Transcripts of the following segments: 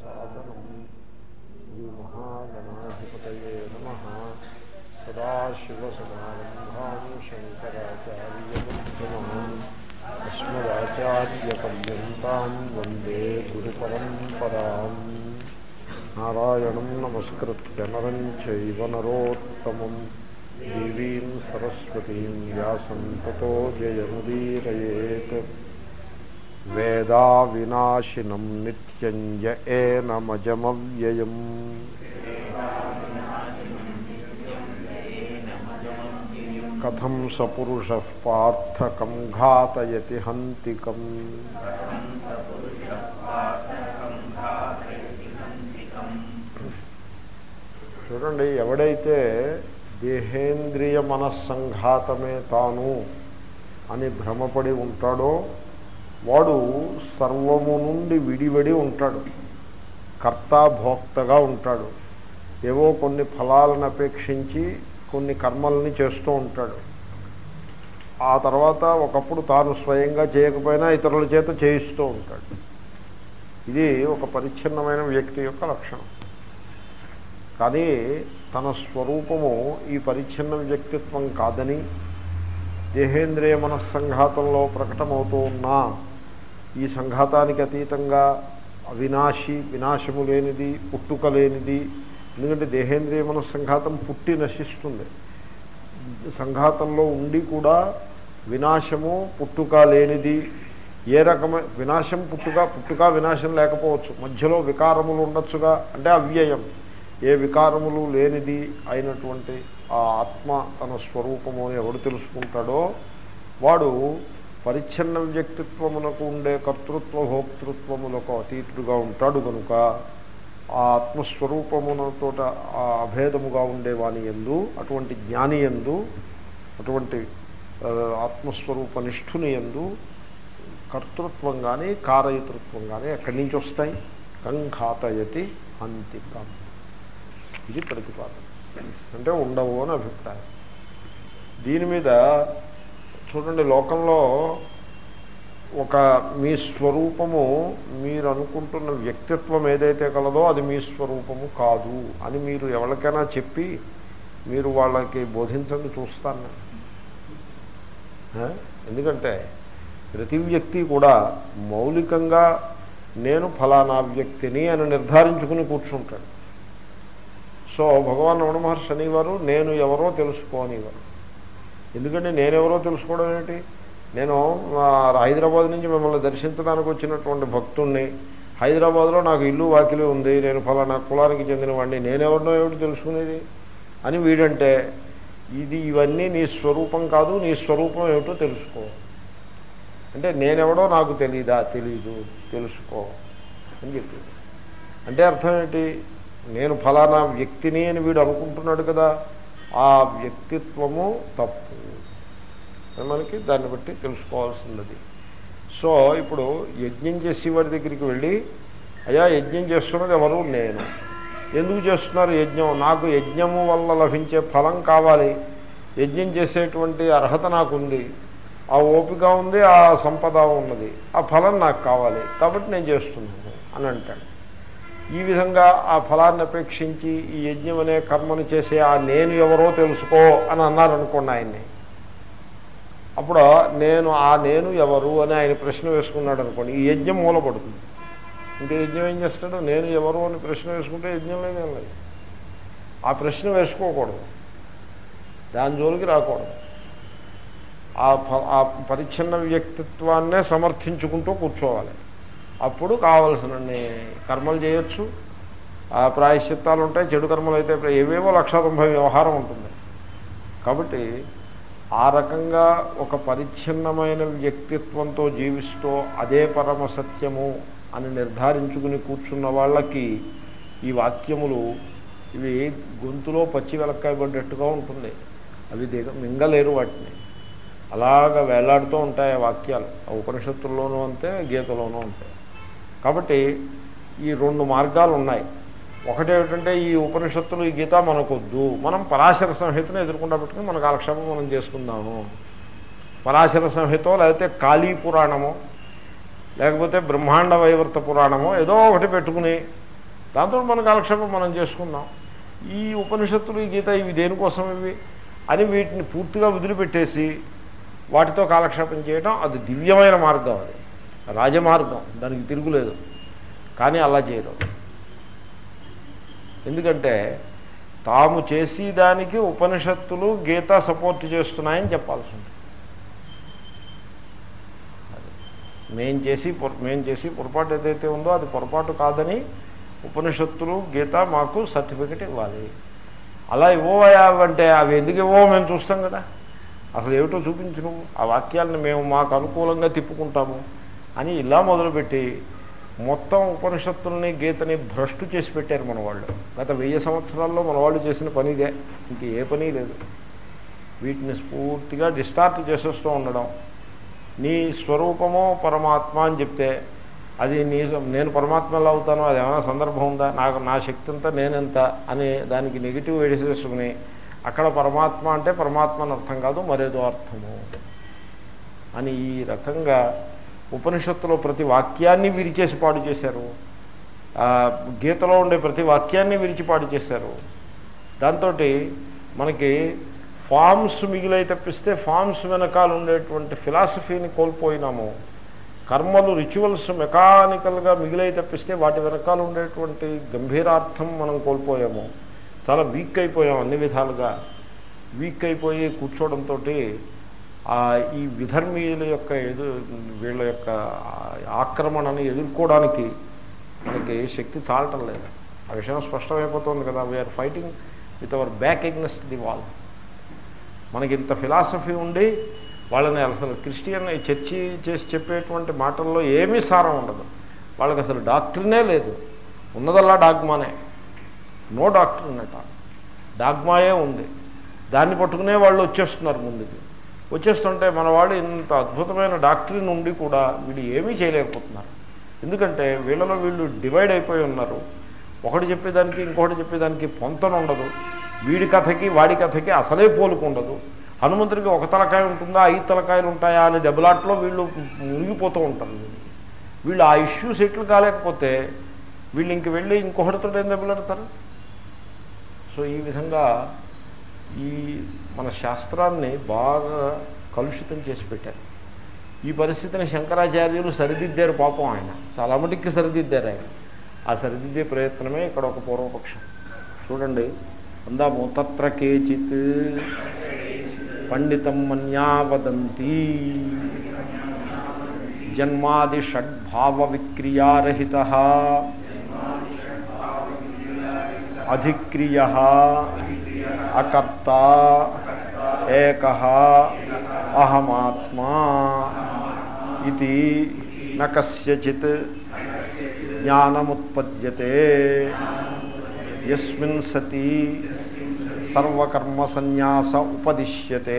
సాధనం శ్రీమహాగణాధిపతయే నమ సదాశివసమారంభాం శంకరాచార్యముత్తమాన్ అస్మదాచార్యపర్యంతాం వందే గురుపరంపరాం నారాయణం నమస్కృత్య నరం చైవ నరోత్తమం దేవీం సరస్వతీం వ్యాసం తతో జయముదీరయేత్ వేదా వినాశినం నిత్యం య ఏనమజమవ్యయం కథం సపురుష పార్థకం ఘాతయతి హంతికం చూడండి ఎవడైతే దేహేంద్రియ మనస్సంఘాతమే తాను అని భ్రమపడి ఉంటాడో వాడు సర్వము నుండి విడివడి ఉంటాడు కర్తాభోక్తగా ఉంటాడు ఏవో కొన్ని ఫలాలను అపేక్షించి కొన్ని కర్మల్ని చేస్తూ ఉంటాడు ఆ తర్వాత ఒకప్పుడు తాను స్వయంగా చేయకపోయినా ఇతరుల చేత చేయిస్తూ ఉంటాడు ఇది ఒక పరిచ్ఛిన్నమైన వ్యక్తి యొక్క లక్షణం కానీ తన స్వరూపము ఈ పరిచ్ఛిన్న వ్యక్తిత్వం కాదని దేహేంద్రియ మనస్సంఘాతంలో ప్రకటమవుతూ ఉన్నా ఈ సంఘాతానికి అతీతంగా అవినాశి వినాశము లేనిది పుట్టుక లేనిది ఎందుకంటే దేహేంద్రియ మనస్సంఘాతం పుట్టి నశిస్తుంది సంఘాతంలో ఉండి కూడా వినాశము పుట్టుక లేనిది ఏ రకమైన వినాశం పుట్టుక పుట్టుక వినాశం లేకపోవచ్చు మధ్యలో వికారములు ఉండొచ్చుగా అంటే అవ్యయం ఏ వికారములు లేనిది అయినటువంటి ఆ ఆత్మ తన స్వరూపము అని ఎవడు తెలుసుకుంటాడో వాడు పరిచ్ఛిన్న వ్యక్తిత్వమునకు ఉండే కర్తృత్వ భోక్తృత్వములకు అతీతుడుగా ఉంటాడు కనుక ఆ ఆత్మస్వరూపమునతో ఆ అభేదముగా ఉండేవాని ఎందు అటువంటి జ్ఞాని ఎందు అటువంటి ఆత్మస్వరూప నిష్ఠుని ఎందు కర్తృత్వం కానీ కారయతృత్వం కానీ ఎక్కడి నుంచి వస్తాయి కంఘాతయతి అంతికం ఇది ప్రతిపాదన అంటే ఉండవు అని అభిప్రాయం దీని మీద చూడండి లోకంలో ఒక మీ స్వరూపము మీరు అనుకుంటున్న వ్యక్తిత్వం ఏదైతే కలదో అది మీ స్వరూపము కాదు అని మీరు ఎవరికైనా చెప్పి మీరు వాళ్ళకి బోధించండి చూస్తాను ఎందుకంటే ప్రతి వ్యక్తి కూడా మౌలికంగా నేను ఫలానా వ్యక్తిని అని నిర్ధారించుకుని కూర్చుంటాడు సో భగవాన్ రమణ మహర్షి అనేవారు నేను ఎవరో తెలుసుకోనివారు ఎందుకంటే నేనెవరో తెలుసుకోవడం ఏంటి నేను హైదరాబాద్ నుంచి మిమ్మల్ని దర్శించడానికి వచ్చినటువంటి భక్తుణ్ణి హైదరాబాద్లో నాకు ఇల్లు వాకిలి ఉంది నేను ఫలానా కులానికి చెందినవాడిని నేనెవరినో ఏమిటి తెలుసుకునేది అని వీడంటే ఇది ఇవన్నీ నీ స్వరూపం కాదు నీ స్వరూపం ఏమిటో తెలుసుకో అంటే నేనెవడో నాకు తెలీదా తెలీదు తెలుసుకో అని చెప్పింది అంటే అర్థం ఏంటి నేను ఫలానా వ్యక్తిని అని వీడు అనుకుంటున్నాడు కదా ఆ వ్యక్తిత్వము తప్పు మనకి దాన్ని బట్టి తెలుసుకోవాల్సింది సో ఇప్పుడు యజ్ఞం చేసేవాడి దగ్గరికి వెళ్ళి అయ్యా యజ్ఞం చేస్తున్నది ఎవరు నేను ఎందుకు చేస్తున్నారు యజ్ఞం నాకు యజ్ఞము వల్ల లభించే ఫలం కావాలి యజ్ఞం చేసేటువంటి అర్హత నాకుంది ఆ ఓపిక ఉంది ఆ సంపద ఉన్నది ఆ ఫలం నాకు కావాలి కాబట్టి నేను చేస్తున్నాను అని అంటాడు ఈ విధంగా ఆ ఫలాన్ని అపేక్షించి ఈ యజ్ఞం అనే కర్మను చేసే ఆ నేను ఎవరో తెలుసుకో అని అన్నారనుకోండి ఆయన్ని అప్పుడు నేను ఆ నేను ఎవరు అని ఆయన ప్రశ్న వేసుకున్నాడు అనుకోండి ఈ యజ్ఞం మూలపడుతుంది ఇంకా యజ్ఞం ఏం చేస్తాడు నేను ఎవరు అని ప్రశ్న వేసుకుంటే యజ్ఞం లేదు ఏం లేదు ఆ ప్రశ్న వేసుకోకూడదు దాని జోలికి రాకూడదు ఆ ఆ పరిచ్ఛిన్న వ్యక్తిత్వాన్నే సమర్థించుకుంటూ కూర్చోవాలి అప్పుడు కావలసినన్ని కర్మలు చేయొచ్చు ఆ ప్రాయశ్చిత్తాలు ఉంటాయి చెడు కర్మలు అయితే ఏవేవో లక్ష తొంభై వ్యవహారం ఉంటుంది కాబట్టి ఆ రకంగా ఒక పరిచ్ఛిన్నమైన వ్యక్తిత్వంతో జీవిస్తూ అదే పరమ సత్యము అని నిర్ధారించుకుని కూర్చున్న వాళ్ళకి ఈ వాక్యములు ఇవి గొంతులో పచ్చి వెలక్కాయ పడ్డట్టుగా ఉంటుంది అవి దిగ మింగలేరు వాటిని అలాగ వేలాడుతూ ఉంటాయి ఆ వాక్యాలు ఆ ఉపనిషత్తుల్లోనూ అంతే గీతలోనూ ఉంటాయి కాబట్టి ఈ రెండు మార్గాలు ఉన్నాయి ఒకటేమిటంటే ఈ ఉపనిషత్తులు ఈ గీత మనకొద్దు మనం పరాశర సంహితను ఎదుర్కొండా పెట్టుకుని మన కాలక్షేపం మనం చేసుకుందాము పరాశర సంహితో లేకపోతే కాళీ పురాణము లేకపోతే బ్రహ్మాండ వైవర్త పురాణమో ఏదో ఒకటి పెట్టుకుని దాంతో మన కాలక్షేపం మనం చేసుకుందాం ఈ ఉపనిషత్తులు ఈ గీత ఇవి దేనికోసం ఇవి అని వీటిని పూర్తిగా వదిలిపెట్టేసి వాటితో కాలక్షేపం చేయడం అది దివ్యమైన మార్గం అది రాజమార్గం దానికి తిరుగులేదు కానీ అలా చేయరు ఎందుకంటే తాము చేసి దానికి ఉపనిషత్తులు గీత సపోర్ట్ చేస్తున్నాయని చెప్పాల్సి ఉంటుంది మేం చేసి పొర- మేం చేసి పొరపాటు ఏదైతే ఉందో అది పొరపాటు కాదని ఉపనిషత్తులు గీత మాకు సర్టిఫికెట్ ఇవ్వాలి అలా ఇవ్వవయా అంటే అవి ఎందుకు ఇవ్వవో మేము చూస్తాం కదా అసలు ఏమిటో చూపించు నువ్వు ఆ వాక్యాలను మేము మాకు అనుకూలంగా తిప్పుకుంటాము అని ఇలా మొదలుపెట్టి మొత్తం ఉపనిషత్తుల్ని గీతని భ్రష్టు చేసి పెట్టారు మన వాళ్ళు గత వెయ్యి సంవత్సరాల్లో మన వాళ్ళు చేసిన పని ఇదే ఇంక ఏ పని లేదు వీటిని స్ఫూర్తిగా డిస్టార్ట్ చేసేస్తూ ఉండడం నీ స్వరూపమో పరమాత్మ అని చెప్తే అది నీ నేను పరమాత్మ ఎలా అవుతానో అది ఏమైనా సందర్భం ఉందా నాకు నా శక్తి అంతా నేనెంత అని దానికి నెగిటివ్ వేసేసుకుని అక్కడ పరమాత్మ అంటే పరమాత్మ అని అర్థం కాదు మరేదో అర్థము అని ఈ రకంగా ఉపనిషత్తులో ప్రతి వాక్యాన్ని విరిచేసి పాడు చేశారు ఆ, గీతలో ఉండే ప్రతి వాక్యాన్ని విరిచి పాడు చేశారు దాంతో మనకి ఫామ్స్ మిగిలై తప్పిస్తే ఫామ్స్ వెనకాల ఉండేటువంటి ఫిలాసఫీని కోల్పోయినాము కర్మలు రిచువల్స్ మెకానికల్గా మిగిలై తప్పిస్తే వాటి వెనకాల ఉండేటువంటి గంభీరార్థం మనం కోల్పోయాము చాలా వీక్ అయిపోయాం అన్ని విధాలుగా వీక్ అయిపోయి కూర్చోవడంతో ఈ విధర్మీయుల యొక్క ఎదు వీళ్ళ యొక్క ఆక్రమణని ఎదుర్కోవడానికి మనకి శక్తి చాలటం లేదు ఆ విషయం స్పష్టమైపోతుంది కదా we're fighting with our back against the wall మనకి ఇంత ఫిలాసఫీ ఉండి వాళ్ళని అసలు క్రిస్టియన్ చర్చి చేసి చెప్పేటువంటి మాటల్లో ఏమీ సారం ఉండదు వాళ్ళకి అసలు డాక్టర్నే లేదు ఉన్నదల్లా డాగ్మానే నో డాక్టర్ అన్నట డాగ్మాయే ఉంది దాన్ని పట్టుకునే వాళ్ళు వచ్చేస్తున్నారు ముందుకి వచ్చేస్తుంటే మన వాడు ఇంత అద్భుతమైన డాక్టరీని ఉండి కూడా వీళ్ళు ఏమీ చేయలేకపోతున్నారు ఎందుకంటే వీళ్ళలో వీళ్ళు డివైడ్ అయిపోయి ఉన్నారు ఒకటి చెప్పేదానికి ఇంకొకటి చెప్పేదానికి పొంతన ఉండదు వీడి కథకి వాడి కథకి అసలే పోలిక ఉండదు హనుమంతుడికి ఒక తలకాయ ఉంటుందా ఐదు తలకాయలు ఉంటాయా అనే దెబ్బలాట్లో వీళ్ళు మునిగిపోతూ ఉంటారు వీళ్ళు. వీళ్ళు ఆ ఇష్యూ సెటిల్ కాలేకపోతే వీళ్ళు ఇంక వెళ్ళి ఇంకొకటితో ఏం దెబ్బలాడతారు సో ఈ విధంగా ఈ మన శాస్త్రాన్ని బాగా కలుషితం చేసి పెట్టారు ఈ పరిస్థితిని శంకరాచార్యులు సరిదిద్దారు పాపం ఆయన చాలా మటుక్కి సరిదిద్దారు ఆయన ఆ సరిదిద్దే ప్రయత్నమే ఇక్కడ ఒక పూర్వపక్షం చూడండి అందాము తత్ర కేచిత్ పండితం మన్యా వదంతి జన్మాది షడ్భావ విక్రియారహిత అధిక్రియ అకర్త ఏక అహమాత్మా ఇది నకస్యచిత్ జ్ఞానముత్పద్యతే యస్మిన్ సతి సర్వకర్మ సన్యాస ఉపదిశ్యతే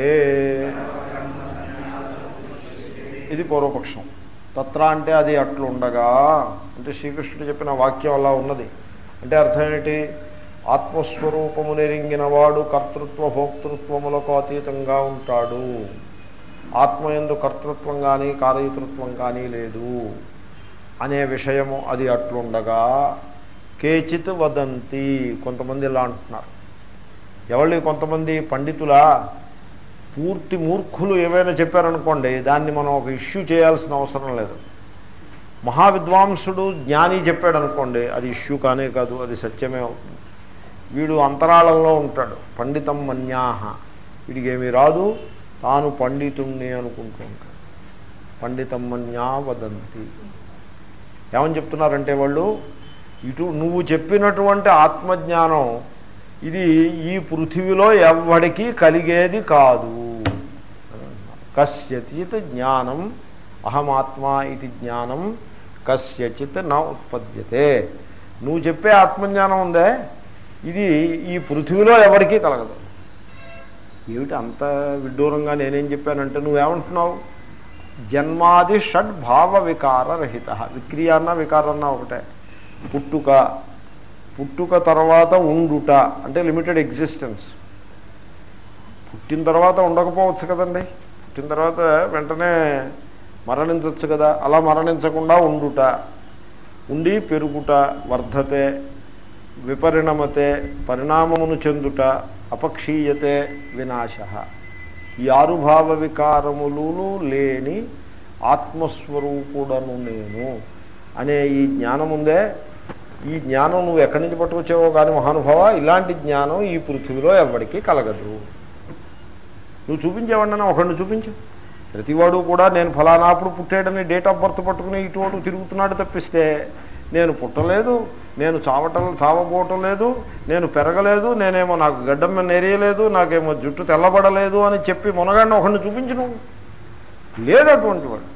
ఇది పూర్వపక్షం తత్ర అంటే అది అట్లుండగా అంటే శ్రీకృష్ణుడు చెప్పిన వాక్యం అలా ఉన్నది అంటే అర్థం ఏంటి ఆత్మస్వరూపము నెరింగిన వాడు కర్తృత్వ భోక్తృత్వములకు అతీతంగా ఉంటాడు ఆత్మయందు కర్తృత్వం కానీ కార్యతృత్వం కానీ లేదు అనే విషయము అది అట్లుండగా కేచిత్ వదంతి కొంతమంది ఇలా అంటున్నారు ఎవళ్ళు కొంతమంది పండితులా పూర్తి మూర్ఖులు ఏవైనా చెప్పారనుకోండి దాన్ని మనం ఒక ఇష్యూ చేయాల్సిన అవసరం లేదు మహావిద్వాంసుడు జ్ఞాని చెప్పాడు అనుకోండి అది ఇష్యూ కానే కాదు అది సత్యమే అవుతుంది వీడు అంతరాళంలో ఉంటాడు పండితం మన్యాహ వీడికి ఏమీ రాదు తాను పండితుణ్ణి అనుకుంటూ ఉంటాడు పండితం మన్యా వదంతి ఏమని చెప్తున్నారంటే వాళ్ళు ఇటు నువ్వు చెప్పినటువంటి ఆత్మజ్ఞానం ఇది ఈ పృథివిలో ఎవ్వడికి కలిగేది కాదు కస్యచిత్ జ్ఞానం అహమాత్మా ఇది జ్ఞానం కస్యచిత్ నా ఉత్పద్యతే నువ్వు చెప్పే ఆత్మజ్ఞానం ఉందే ఇది ఈ పృథివిలో ఎవరికీ కలగదు ఏమిటి అంత విడ్డూరంగా నేనేం చెప్పానంటే నువ్వేమంటున్నావు జన్మాది షడ్ భావ వికార రహిత విక్రియ అన్న వికారన్న ఒకటే పుట్టుక పుట్టుక తర్వాత ఉండుట అంటే లిమిటెడ్ ఎగ్జిస్టెన్స్ పుట్టిన తర్వాత ఉండకపోవచ్చు కదండి పుట్టిన తర్వాత వెంటనే మరణించవచ్చు కదా అలా మరణించకుండా ఉండుట ఉండి పెరుగుట వర్ధతే విపరిణమతే పరిణామమును చెందుట అపక్షీయతే వినాశ ఈ ఆరుభావ వికారములు లేని ఆత్మస్వరూపుడను నేను అనే ఈ జ్ఞానం ఉందే ఈ జ్ఞానం నువ్వు ఎక్కడి నుంచి పట్టుకొచ్చావో కానీ మహానుభావ ఇలాంటి జ్ఞానం ఈ పృథివిలో ఎవరికి కలగదు నువ్వు చూపించేవాడినా ఒకడిని చూపించు ప్రతివాడు కూడా నేను ఫలానాప్పుడు పుట్టాడని డేట్ ఆఫ్ బర్త్ పట్టుకుని ఇటువంటి తిరుగుతున్నాడు తప్పిస్తే నేను పుట్టలేదు నేను చావటం చావపోవటం లేదు నేను పెరగలేదు నేనేమో నాకు గడ్డం మీద నెరియలేదు నాకేమో జుట్టు తెల్లబడలేదు అని చెప్పి మునగాడిని ఒకడిని చూపించు నువ్వు లేదు అటువంటి వాడు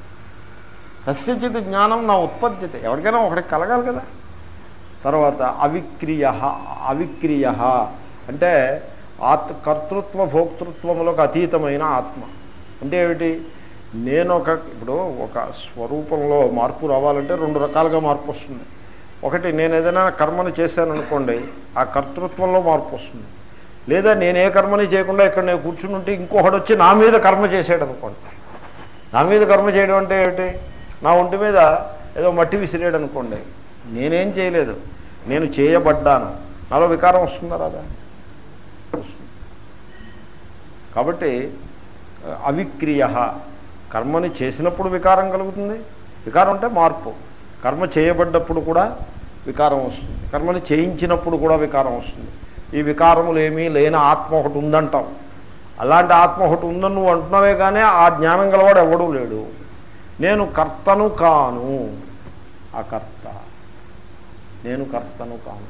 తస్యచిత్ జ్ఞానం నా ఉత్పత్తి ఎవరికైనా ఒకటికి కలగాలి కదా తర్వాత అవిక్రియ అవిక్రియ అంటే ఆత్ కర్తృత్వ భోక్తృత్వములకు అతీతమైన ఆత్మ అంటే ఏమిటి నేను ఒక ఇప్పుడు ఒక స్వరూపంలో మార్పు రావాలంటే రెండు రకాలుగా మార్పు వస్తుంది ఒకటి నేను ఏదైనా కర్మను చేశాను అనుకోండి ఆ కర్తృత్వంలో మార్పు వస్తుంది లేదా నేను ఏ కర్మని చేయకుండా ఇక్కడ నేను కూర్చుని ఉంటే ఇంకొకటి వచ్చి నా మీద కర్మ చేసాడు అనుకోండి నా మీద కర్మ చేయడం అంటే ఏమిటి నా ఒంటి మీద ఏదో మట్టి విసిరేయడం అనుకోండి నేనేం చేయలేదు నేను చేయబడ్డాను నాలో వికారం వస్తుందా రాదా వస్తుంది. కాబట్టి అవిక్రియ కర్మని చేసినప్పుడు వికారం కలుగుతుంది వికారం అంటే మార్పు కర్మ చేయబడ్డప్పుడు కూడా వికారం వస్తుంది కర్మని చేయించినప్పుడు కూడా వికారం వస్తుంది ఈ వికారములు ఏమీ లేని ఆత్మ ఒకటి ఉందంటాం అలాంటి ఆత్మ ఒకటి ఉందని నువ్వు అంటున్నావే కానీ ఆ జ్ఞానం గలవాడు ఎవడూ లేడు నేను కర్తను కాను ఆ కర్త నేను కర్తను కాను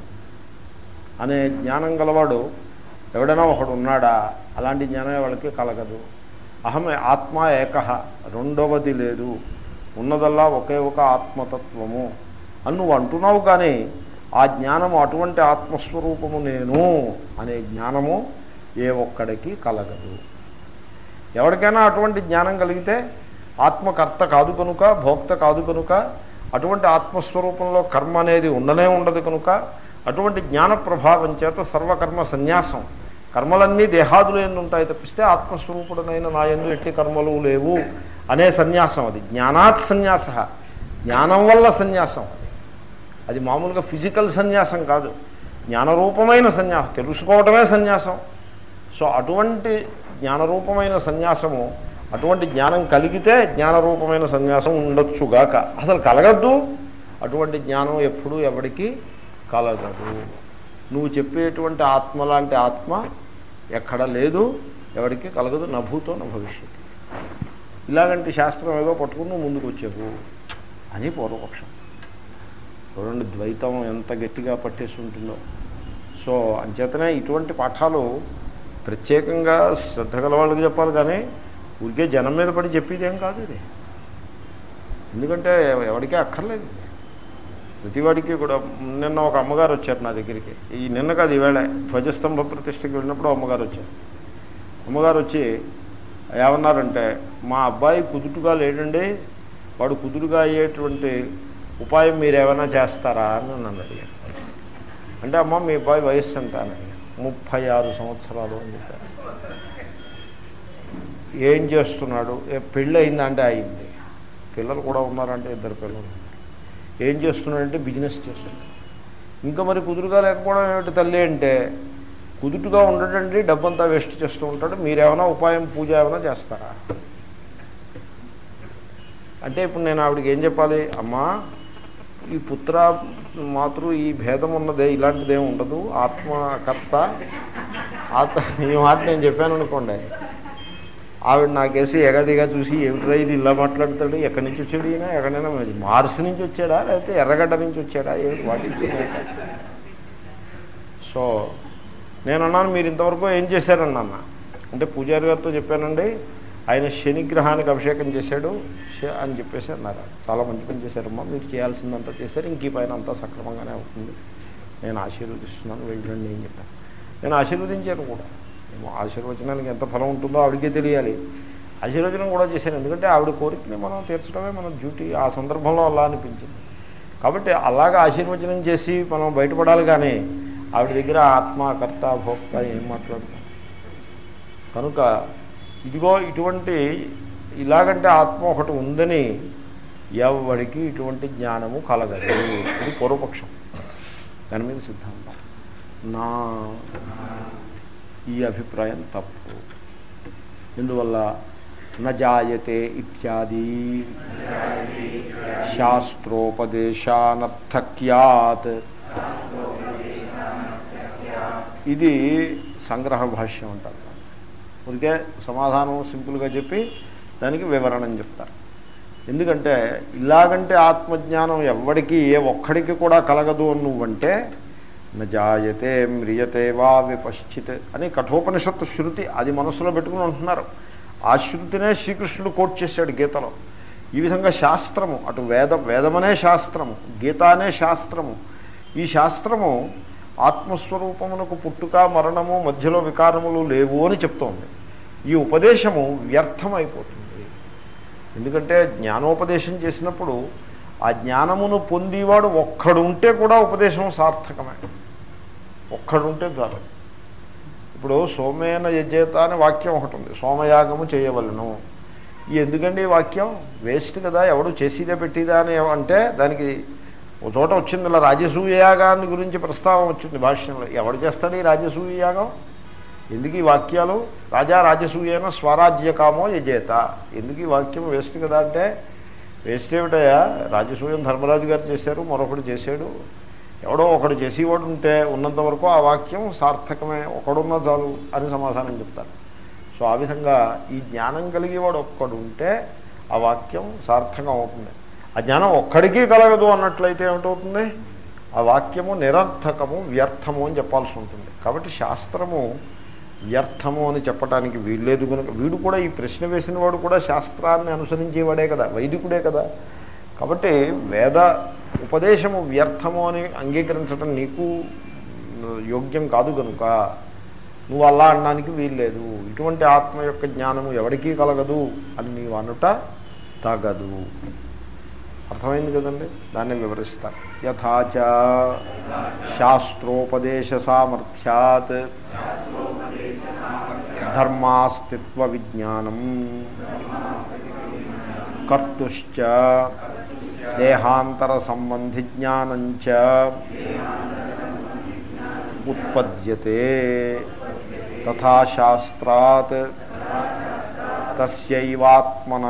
అనే జ్ఞానం గలవాడు ఎవడైనా ఒకడు ఉన్నాడా అలాంటి జ్ఞానం వాళ్ళకి కలగదు అహం ఆత్మ ఏక రెండవది లేదు ఉన్నదల్లా ఒకే ఒక ఆత్మతత్వము అని నువ్వు అంటున్నావు కానీ ఆ జ్ఞానము అటువంటి ఆత్మస్వరూపము నేను అనే జ్ఞానము ఏ ఒక్కడికి కలగదు ఎవరికైనా అటువంటి జ్ఞానం కలిగితే ఆత్మకర్త కాదు కనుక భోక్త కాదు కనుక అటువంటి ఆత్మస్వరూపంలో కర్మ అనేది ఉండనే ఉండదు కనుక అటువంటి జ్ఞాన ప్రభావం చేత సర్వకర్మ సన్యాసం కర్మలన్నీ దేహాదులు ఎందు ఉంటాయి తప్పిస్తే ఆత్మస్వరూపుడనైన నా ఎందు ఎట్టి కర్మలు లేవు అనే సన్యాసం అది జ్ఞానాత్ సన్యాస జ్ఞానం వల్ల సన్యాసం అది అది మామూలుగా ఫిజికల్ సన్యాసం కాదు జ్ఞానరూపమైన సన్యాసం తెలుసుకోవటమే సన్యాసం సో అటువంటి జ్ఞానరూపమైన సన్యాసము అటువంటి జ్ఞానం కలిగితే జ్ఞానరూపమైన సన్యాసం ఉండొచ్చుగాక అసలు కలగద్దు అటువంటి జ్ఞానం ఎప్పుడూ ఎవరికి కలగదు నువ్వు చెప్పేటువంటి ఆత్మ లాంటి ఆత్మ ఎక్కడ లేదు ఎవరికి కలగదు నభూతో నా భవిష్యత్తు ఇలాగంటి శాస్త్రం ఏదో పట్టుకుని నువ్వు ముందుకు వచ్చావు అని పూర్వపక్షం చూడండి ద్వైతం ఎంత గట్టిగా పట్టేసి ఉంటుందో సో అంచేతనే ఇటువంటి పాఠాలు ప్రత్యేకంగా శ్రద్ధ గల వాళ్ళకి చెప్పాలి కానీ ఊరికే జనం మీద పడి చెప్పేది ఏం కాదు ఇది ఎందుకంటే ఎవరికీ అక్కర్లేదు ఇది. ప్రతివాడికి కూడా నిన్న ఒక అమ్మగారు వచ్చారు నా దగ్గరికి ఈ నిన్న కాదు ఈవేళ ధ్వజస్తంభ ప్రతిష్టకి వెళ్ళినప్పుడు అమ్మగారు వచ్చారు అమ్మగారు వచ్చి ఏమన్నారంటే మా అబ్బాయి కుదుటుగా లేడండి వాడు కుదురుగా అయ్యేటువంటి ఉపాయం మీరు ఏమైనా చేస్తారా అని నన్ను అడిగారు అంటే అమ్మ మీ అబ్బాయి వయస్సు ఎంత అని అడిగారు ముప్పై ఆరు సంవత్సరాలు అని చెప్పారు ఏం చేస్తున్నాడు ఏ పెళ్ళి అయిందా అంటే అయింది పిల్లలు కూడా ఉన్నారంటే ఇద్దరు పిల్లలు ఏం చేస్తున్నాడంటే బిజినెస్ చేస్తున్నాడు ఇంకా మరి కుదురుగా లేకపోవడం ఏమిటి తల్లి అంటే కుదుటుగా ఉండటండి డబ్బంతా వేస్ట్ చేస్తూ ఉంటాడు మీరేమైనా ఉపాయం పూజ ఏమైనా చేస్తారా అంటే ఇప్పుడు నేను ఆవిడకి ఏం చెప్పాలి అమ్మా ఈ పుత్ర మాతృ ఈ భేదం ఉన్నదే ఇలాంటిదేం ఉండదు ఆత్మకర్త ఆత్మ ఈ మాట నేను చెప్పాను అనుకోండి ఆవిడ నాకేసి ఎగదిగా చూసి ఏమిట్రా ఇది ఇలా మాట్లాడతాడు ఎక్కడి నుంచి వచ్చాడు ఈయన ఎక్కడైనా మార్స్ నుంచి వచ్చాడా లేకపోతే ఎర్రగడ్డ నుంచి వచ్చాడా ఏమిటి వాటి సో నేను అన్నాను మీరు ఇంతవరకు ఏం చేశారన్నా అంటే పూజారి గారితో చెప్పానండి ఆయన శనిగ్రహానికి అభిషేకం చేశాడు శ- అని చెప్పేసి అన్నారు చాలా మంచి పని చేశారమ్మా మీరు చేయాల్సిందంతా చేశారు ఇంక ఈ పైన అంతా సక్రమంగానే అవుతుంది నేను ఆశీర్వదిస్తున్నాను వెళ్ళండి అని చెప్పాను నేను ఆశీర్వదించాను కూడా ఏమో ఆశీర్వచనానికి ఎంత ఫలం ఉంటుందో ఆవిడకే తెలియాలి ఆశీర్వచనం కూడా చేశాను ఎందుకంటే ఆవిడ కోరికని మనం తీర్చడమే మన డ్యూటీ ఆ సందర్భంలో అలా అనిపించింది కాబట్టి అలాగా ఆశీర్వచనం చేసి మనం బయటపడాలి కానీ ఆవిడ దగ్గర ఆత్మ కర్త భోక్త ఏం మాట్లాడతాం కనుక ఇదిగో ఇటువంటి ఇలాగంటే ఆత్మ ఒకటి ఉందని ఎవరికి ఇటువంటి జ్ఞానము కలగదు ఇది పూర్వపక్షం దాని మీద సిద్ధాంతం నా ఈ అభిప్రాయం తప్పు ఎందువల్ల నజాయతే ఇత్యాది శాస్త్రోపదేశానర్థక్యాత్ ఇది సంగ్రహ భాష్యం అంటారు ఊరికే సమాధానం సింపుల్గా చెప్పి దానికి వివరణం చెప్తారు ఎందుకంటే ఇలాగంటే ఆత్మజ్ఞానం ఎవ్వడికి ఏ ఒక్కడికి కూడా కలగదు అని నువ్వంటే నజాయతే మ్రియతే వా విపశ్చిత్ అని కఠోపనిషత్తు శృతి అది మనసులో పెట్టుకుని ఉంటున్నారు ఆ శృతినే శ్రీకృష్ణుడు కోట్ చేశాడు గీతలో ఈ విధంగా శాస్త్రము అటు వేద వేదమనే శాస్త్రము గీత అనే శాస్త్రము ఈ శాస్త్రము ఆత్మస్వరూపమునకు పుట్టుక మరణము మధ్యలో వికారములు లేవు అని చెప్తోంది ఈ ఉపదేశము వ్యర్థమైపోతుంది ఎందుకంటే జ్ఞానోపదేశం చేసినప్పుడు ఆ జ్ఞానమును పొందేవాడు ఒక్కడు ఉంటే కూడా ఉపదేశం సార్థకమే ఒక్కడు ఉంటే చాలు ఇప్పుడు సోమేన యజేత అనే వాక్యం ఒకటి ఉంది సోమయాగము చేయవలను ఈ ఎందుకండి ఈ వాక్యం వేస్ట్ కదా ఎవడు చేసిదే పెట్టిదా అని అంటే దానికి ఒక చోట వచ్చింది ఇలా రాజసూయ యాగాన్ని గురించి ప్రస్తావన వచ్చింది భాష్యంలో ఎవడు చేస్తాడు ఈ రాజసూయ యాగం ఎందుకు ఈ వాక్యాలు రాజా రాజసూయేన స్వరాజ్య కామో యజేత ఎందుకు ఈ వాక్యం వేస్ట్ కదా అంటే వేస్ట్ ఏమిటయా రాజసూయం ధర్మరాజు గారు చేశారు మరొకడు చేశాడు ఎవడో ఒకడు చేసేవాడు ఉంటే ఉన్నంత వరకు ఆ వాక్యం సార్థకమే ఒకడున్న చాలు అని సమాధానం చెప్తారు సో ఆ విధంగా ఈ జ్ఞానం కలిగేవాడు ఒక్కడు ఉంటే ఆ వాక్యం సార్థకం అవుతుంది ఆ జ్ఞానం ఒక్కడికి కలగదు అన్నట్లయితే ఏమిటవుతుంది ఆ వాక్యము నిరర్థకము వ్యర్థము అని చెప్పాల్సి ఉంటుంది కాబట్టి శాస్త్రము వ్యర్థము అని చెప్పడానికి వీల్లేదు కనుక వీడు కూడా ఈ ప్రశ్న వేసిన వాడు కూడా శాస్త్రాన్ని అనుసరించేవాడే కదా వైదికుడే కదా కాబట్టి వేద ఉపదేశము వ్యర్థము అని అంగీకరించడం నీకు యోగ్యం కాదు కనుక నువ్వు అలా అనడానికి వీల్లేదు ఇటువంటి ఆత్మ యొక్క జ్ఞానము ఎవరికీ కలగదు అని నీవు అనుట తగదు అర్థమైంది కదండి దాన్ని వివరిస్తారు యథాచ శాస్త్రోపదేశ సామర్థ్యాత్ ధర్మాస్తిత్వ విజ్ఞానం కర్తుశ్చ దేహాంతర సంబంధి జ్ఞానంచ ఉత్పద్యతే తథా శాస్త్రాత్ తస్యైవాత్మన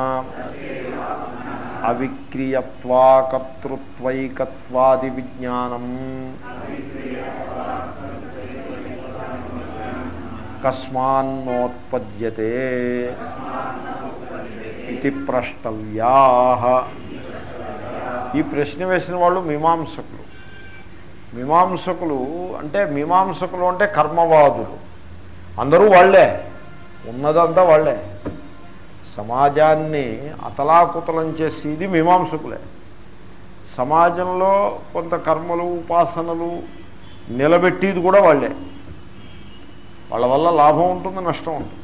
అవిక్రియత్వాకర్తృత్వైకత్వాది విజ్ఞానం కస్మాన్నోత్పద్యతే ఇది ప్రష్టవ్యా ఈ ప్రశ్న వేసిన వాళ్ళు మీమాంసకులు మీమాంసకులు అంటే మీమాంసకులు అంటే కర్మవాదులు అందరూ వాళ్ళే ఉన్నదంతా వాళ్ళే సమాజాన్ని అతలాకుతలం చేసేది మీమాంసకులే సమాజంలో కొంత కర్మలు ఉపాసనలు నిలబెట్టేది కూడా వాళ్ళే వాళ్ళ వల్ల లాభం ఉంటుంది నష్టం ఉంటుంది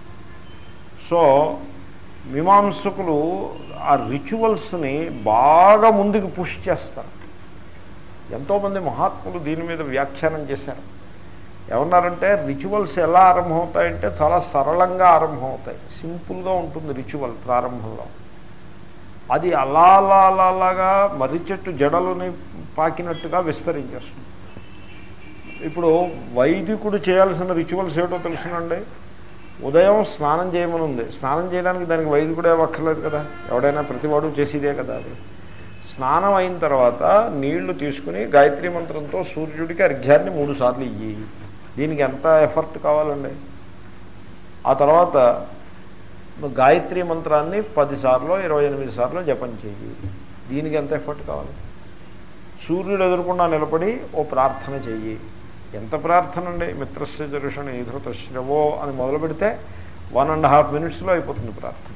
సో మీమాంసకులు ఆ రిచువల్స్ని బాగా ముందుకు పుష్ చేస్తారు ఎంతోమంది మహాత్ములు దీని మీద వ్యాఖ్యానం చేశారు ఏమన్నారంటే రిచువల్స్ ఎలా ఆరంభమవుతాయంటే చాలా సరళంగా ఆరంభమవుతాయి సింపుల్గా ఉంటుంది రిచువల్ ప్రారంభంలో అది అలా అలా అలా అలాగా మర్రి చెట్టు జడలని పాకినట్టుగా విస్తరించేస్తుంది ఇప్పుడు వైదికుడు చేయాల్సిన రిచువల్స్ ఏమిటో తెలుసునండి ఉదయం స్నానం చేయమని ఉంది స్నానం చేయడానికి దానికి వైదికుడే అక్కర్లేదు కదా ఎవడైనా ప్రతివాడు చేసేదే కదా అది స్నానం అయిన తర్వాత నీళ్లు తీసుకుని గాయత్రి మంత్రంతో సూర్యుడికి అర్ఘ్యాన్ని మూడు సార్లు ఇయ్యి దీనికి ఎంత ఎఫర్ట్ కావాలండి ఆ తర్వాత గాయత్రి మంత్రాన్ని పదిసార్లు ఇరవై ఎనిమిది సార్లు జపం చెయ్యి దీనికి ఎంత ఎఫర్ట్ కావాలి సూర్యుడు ఎదురకుండా నిలబడి ఓ ప్రార్థన చెయ్యి ఎంత ప్రార్థన అండి మిత్రస్య జరుషణ ధృతశ్రవో అని మొదలు పెడితే వన్ అండ్ హాఫ్ మినిట్స్లో అయిపోతుంది ప్రార్థన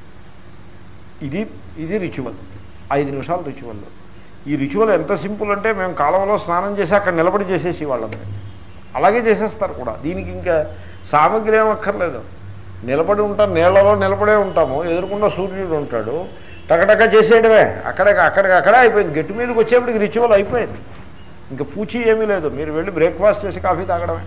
ఇది ఇది రిచువల్ ఐదు నిమిషాలు రిచువల్ ఈ రిచువల్ ఎంత సింపుల్ అంటే మేము కాలువలో స్నానం చేసి అక్కడ నిలబడి చేసేసి వాళ్ళని అలాగే చేసేస్తారు కూడా దీనికి ఇంకా సామగ్రి ఏమక్కర్లేదు నిలబడి ఉంటాం నీళ్లలో నిలబడే ఉంటాము ఎదురుకుండా సూర్యుడు ఉంటాడు టకటక చేసేయడమే అక్కడే అక్కడికి అక్కడే అయిపోయింది గట్టి మీదకి వచ్చేప్పటికి రిచువల్ అయిపోయింది ఇంకా పూచి ఏమీ లేదు మీరు వెళ్ళి బ్రేక్ఫాస్ట్ చేసి కాఫీ తాగడమే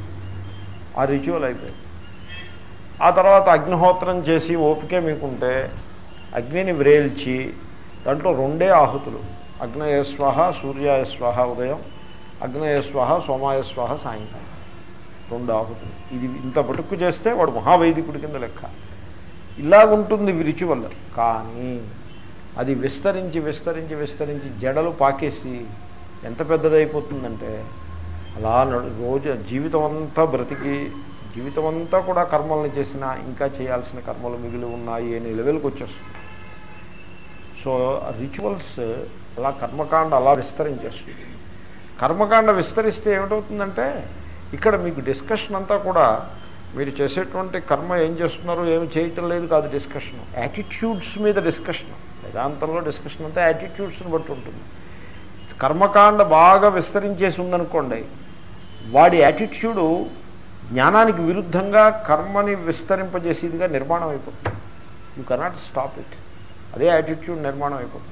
ఆ రిచువల్ అయిపోయింది ఆ తర్వాత అగ్నిహోత్రం చేసి ఓపికే మీకుంటే అగ్నిని వ్రేల్చి దాంట్లో రెండే ఆహుతులు అగ్నయ స్వాహ సూర్యాయ స్వాహ ఉదయం అగ్నయస్వాహ సోమాయస్వాహ సాయంకాలం రెండు ఆహుతులు ఇది ఇంత పటుక్కు చేస్తే వాడు మహావైదికుడి కింద లెక్క ఇలాగుంటుంది రిచువల్ కానీ అది విస్తరించి విస్తరించి విస్తరించి జడలు పాకేసి ఎంత పెద్దదైపోతుందంటే అలా నడు రోజు జీవితం అంతా బ్రతికి జీవితం అంతా కూడా కర్మల్ని చేసినా ఇంకా చేయాల్సిన కర్మలు మిగిలి ఉన్నాయి అనే లెవెల్కి వచ్చేస్తుంది సో రిచువల్స్ అలా కర్మకాండ అలా విస్తరించేస్తుంది కర్మకాండ విస్తరిస్తే ఏమిటవుతుందంటే ఇక్కడ మీకు డిస్కషన్ అంతా కూడా మీరు చేసేటువంటి కర్మ ఏం చేస్తున్నారో ఏమి చేయటం లేదు కాదు డిస్కషన్ యాటిట్యూడ్స్ మీద డిస్కషన్ వేదాంతంలో డిస్కషన్ అంతా యాటిట్యూడ్స్ని బట్టి ఉంటుంది కర్మకాండ బాగా విస్తరించేసి ఉందనుకోండి వాడి యాటిట్యూడు జ్ఞానానికి విరుద్ధంగా కర్మని విస్తరింపజేసేదిగా నిర్మాణం అయిపోతుంది యూ కెనాట్ స్టాప్ ఇట్ అదే యాటిట్యూడ్ నిర్మాణం అయిపోతుంది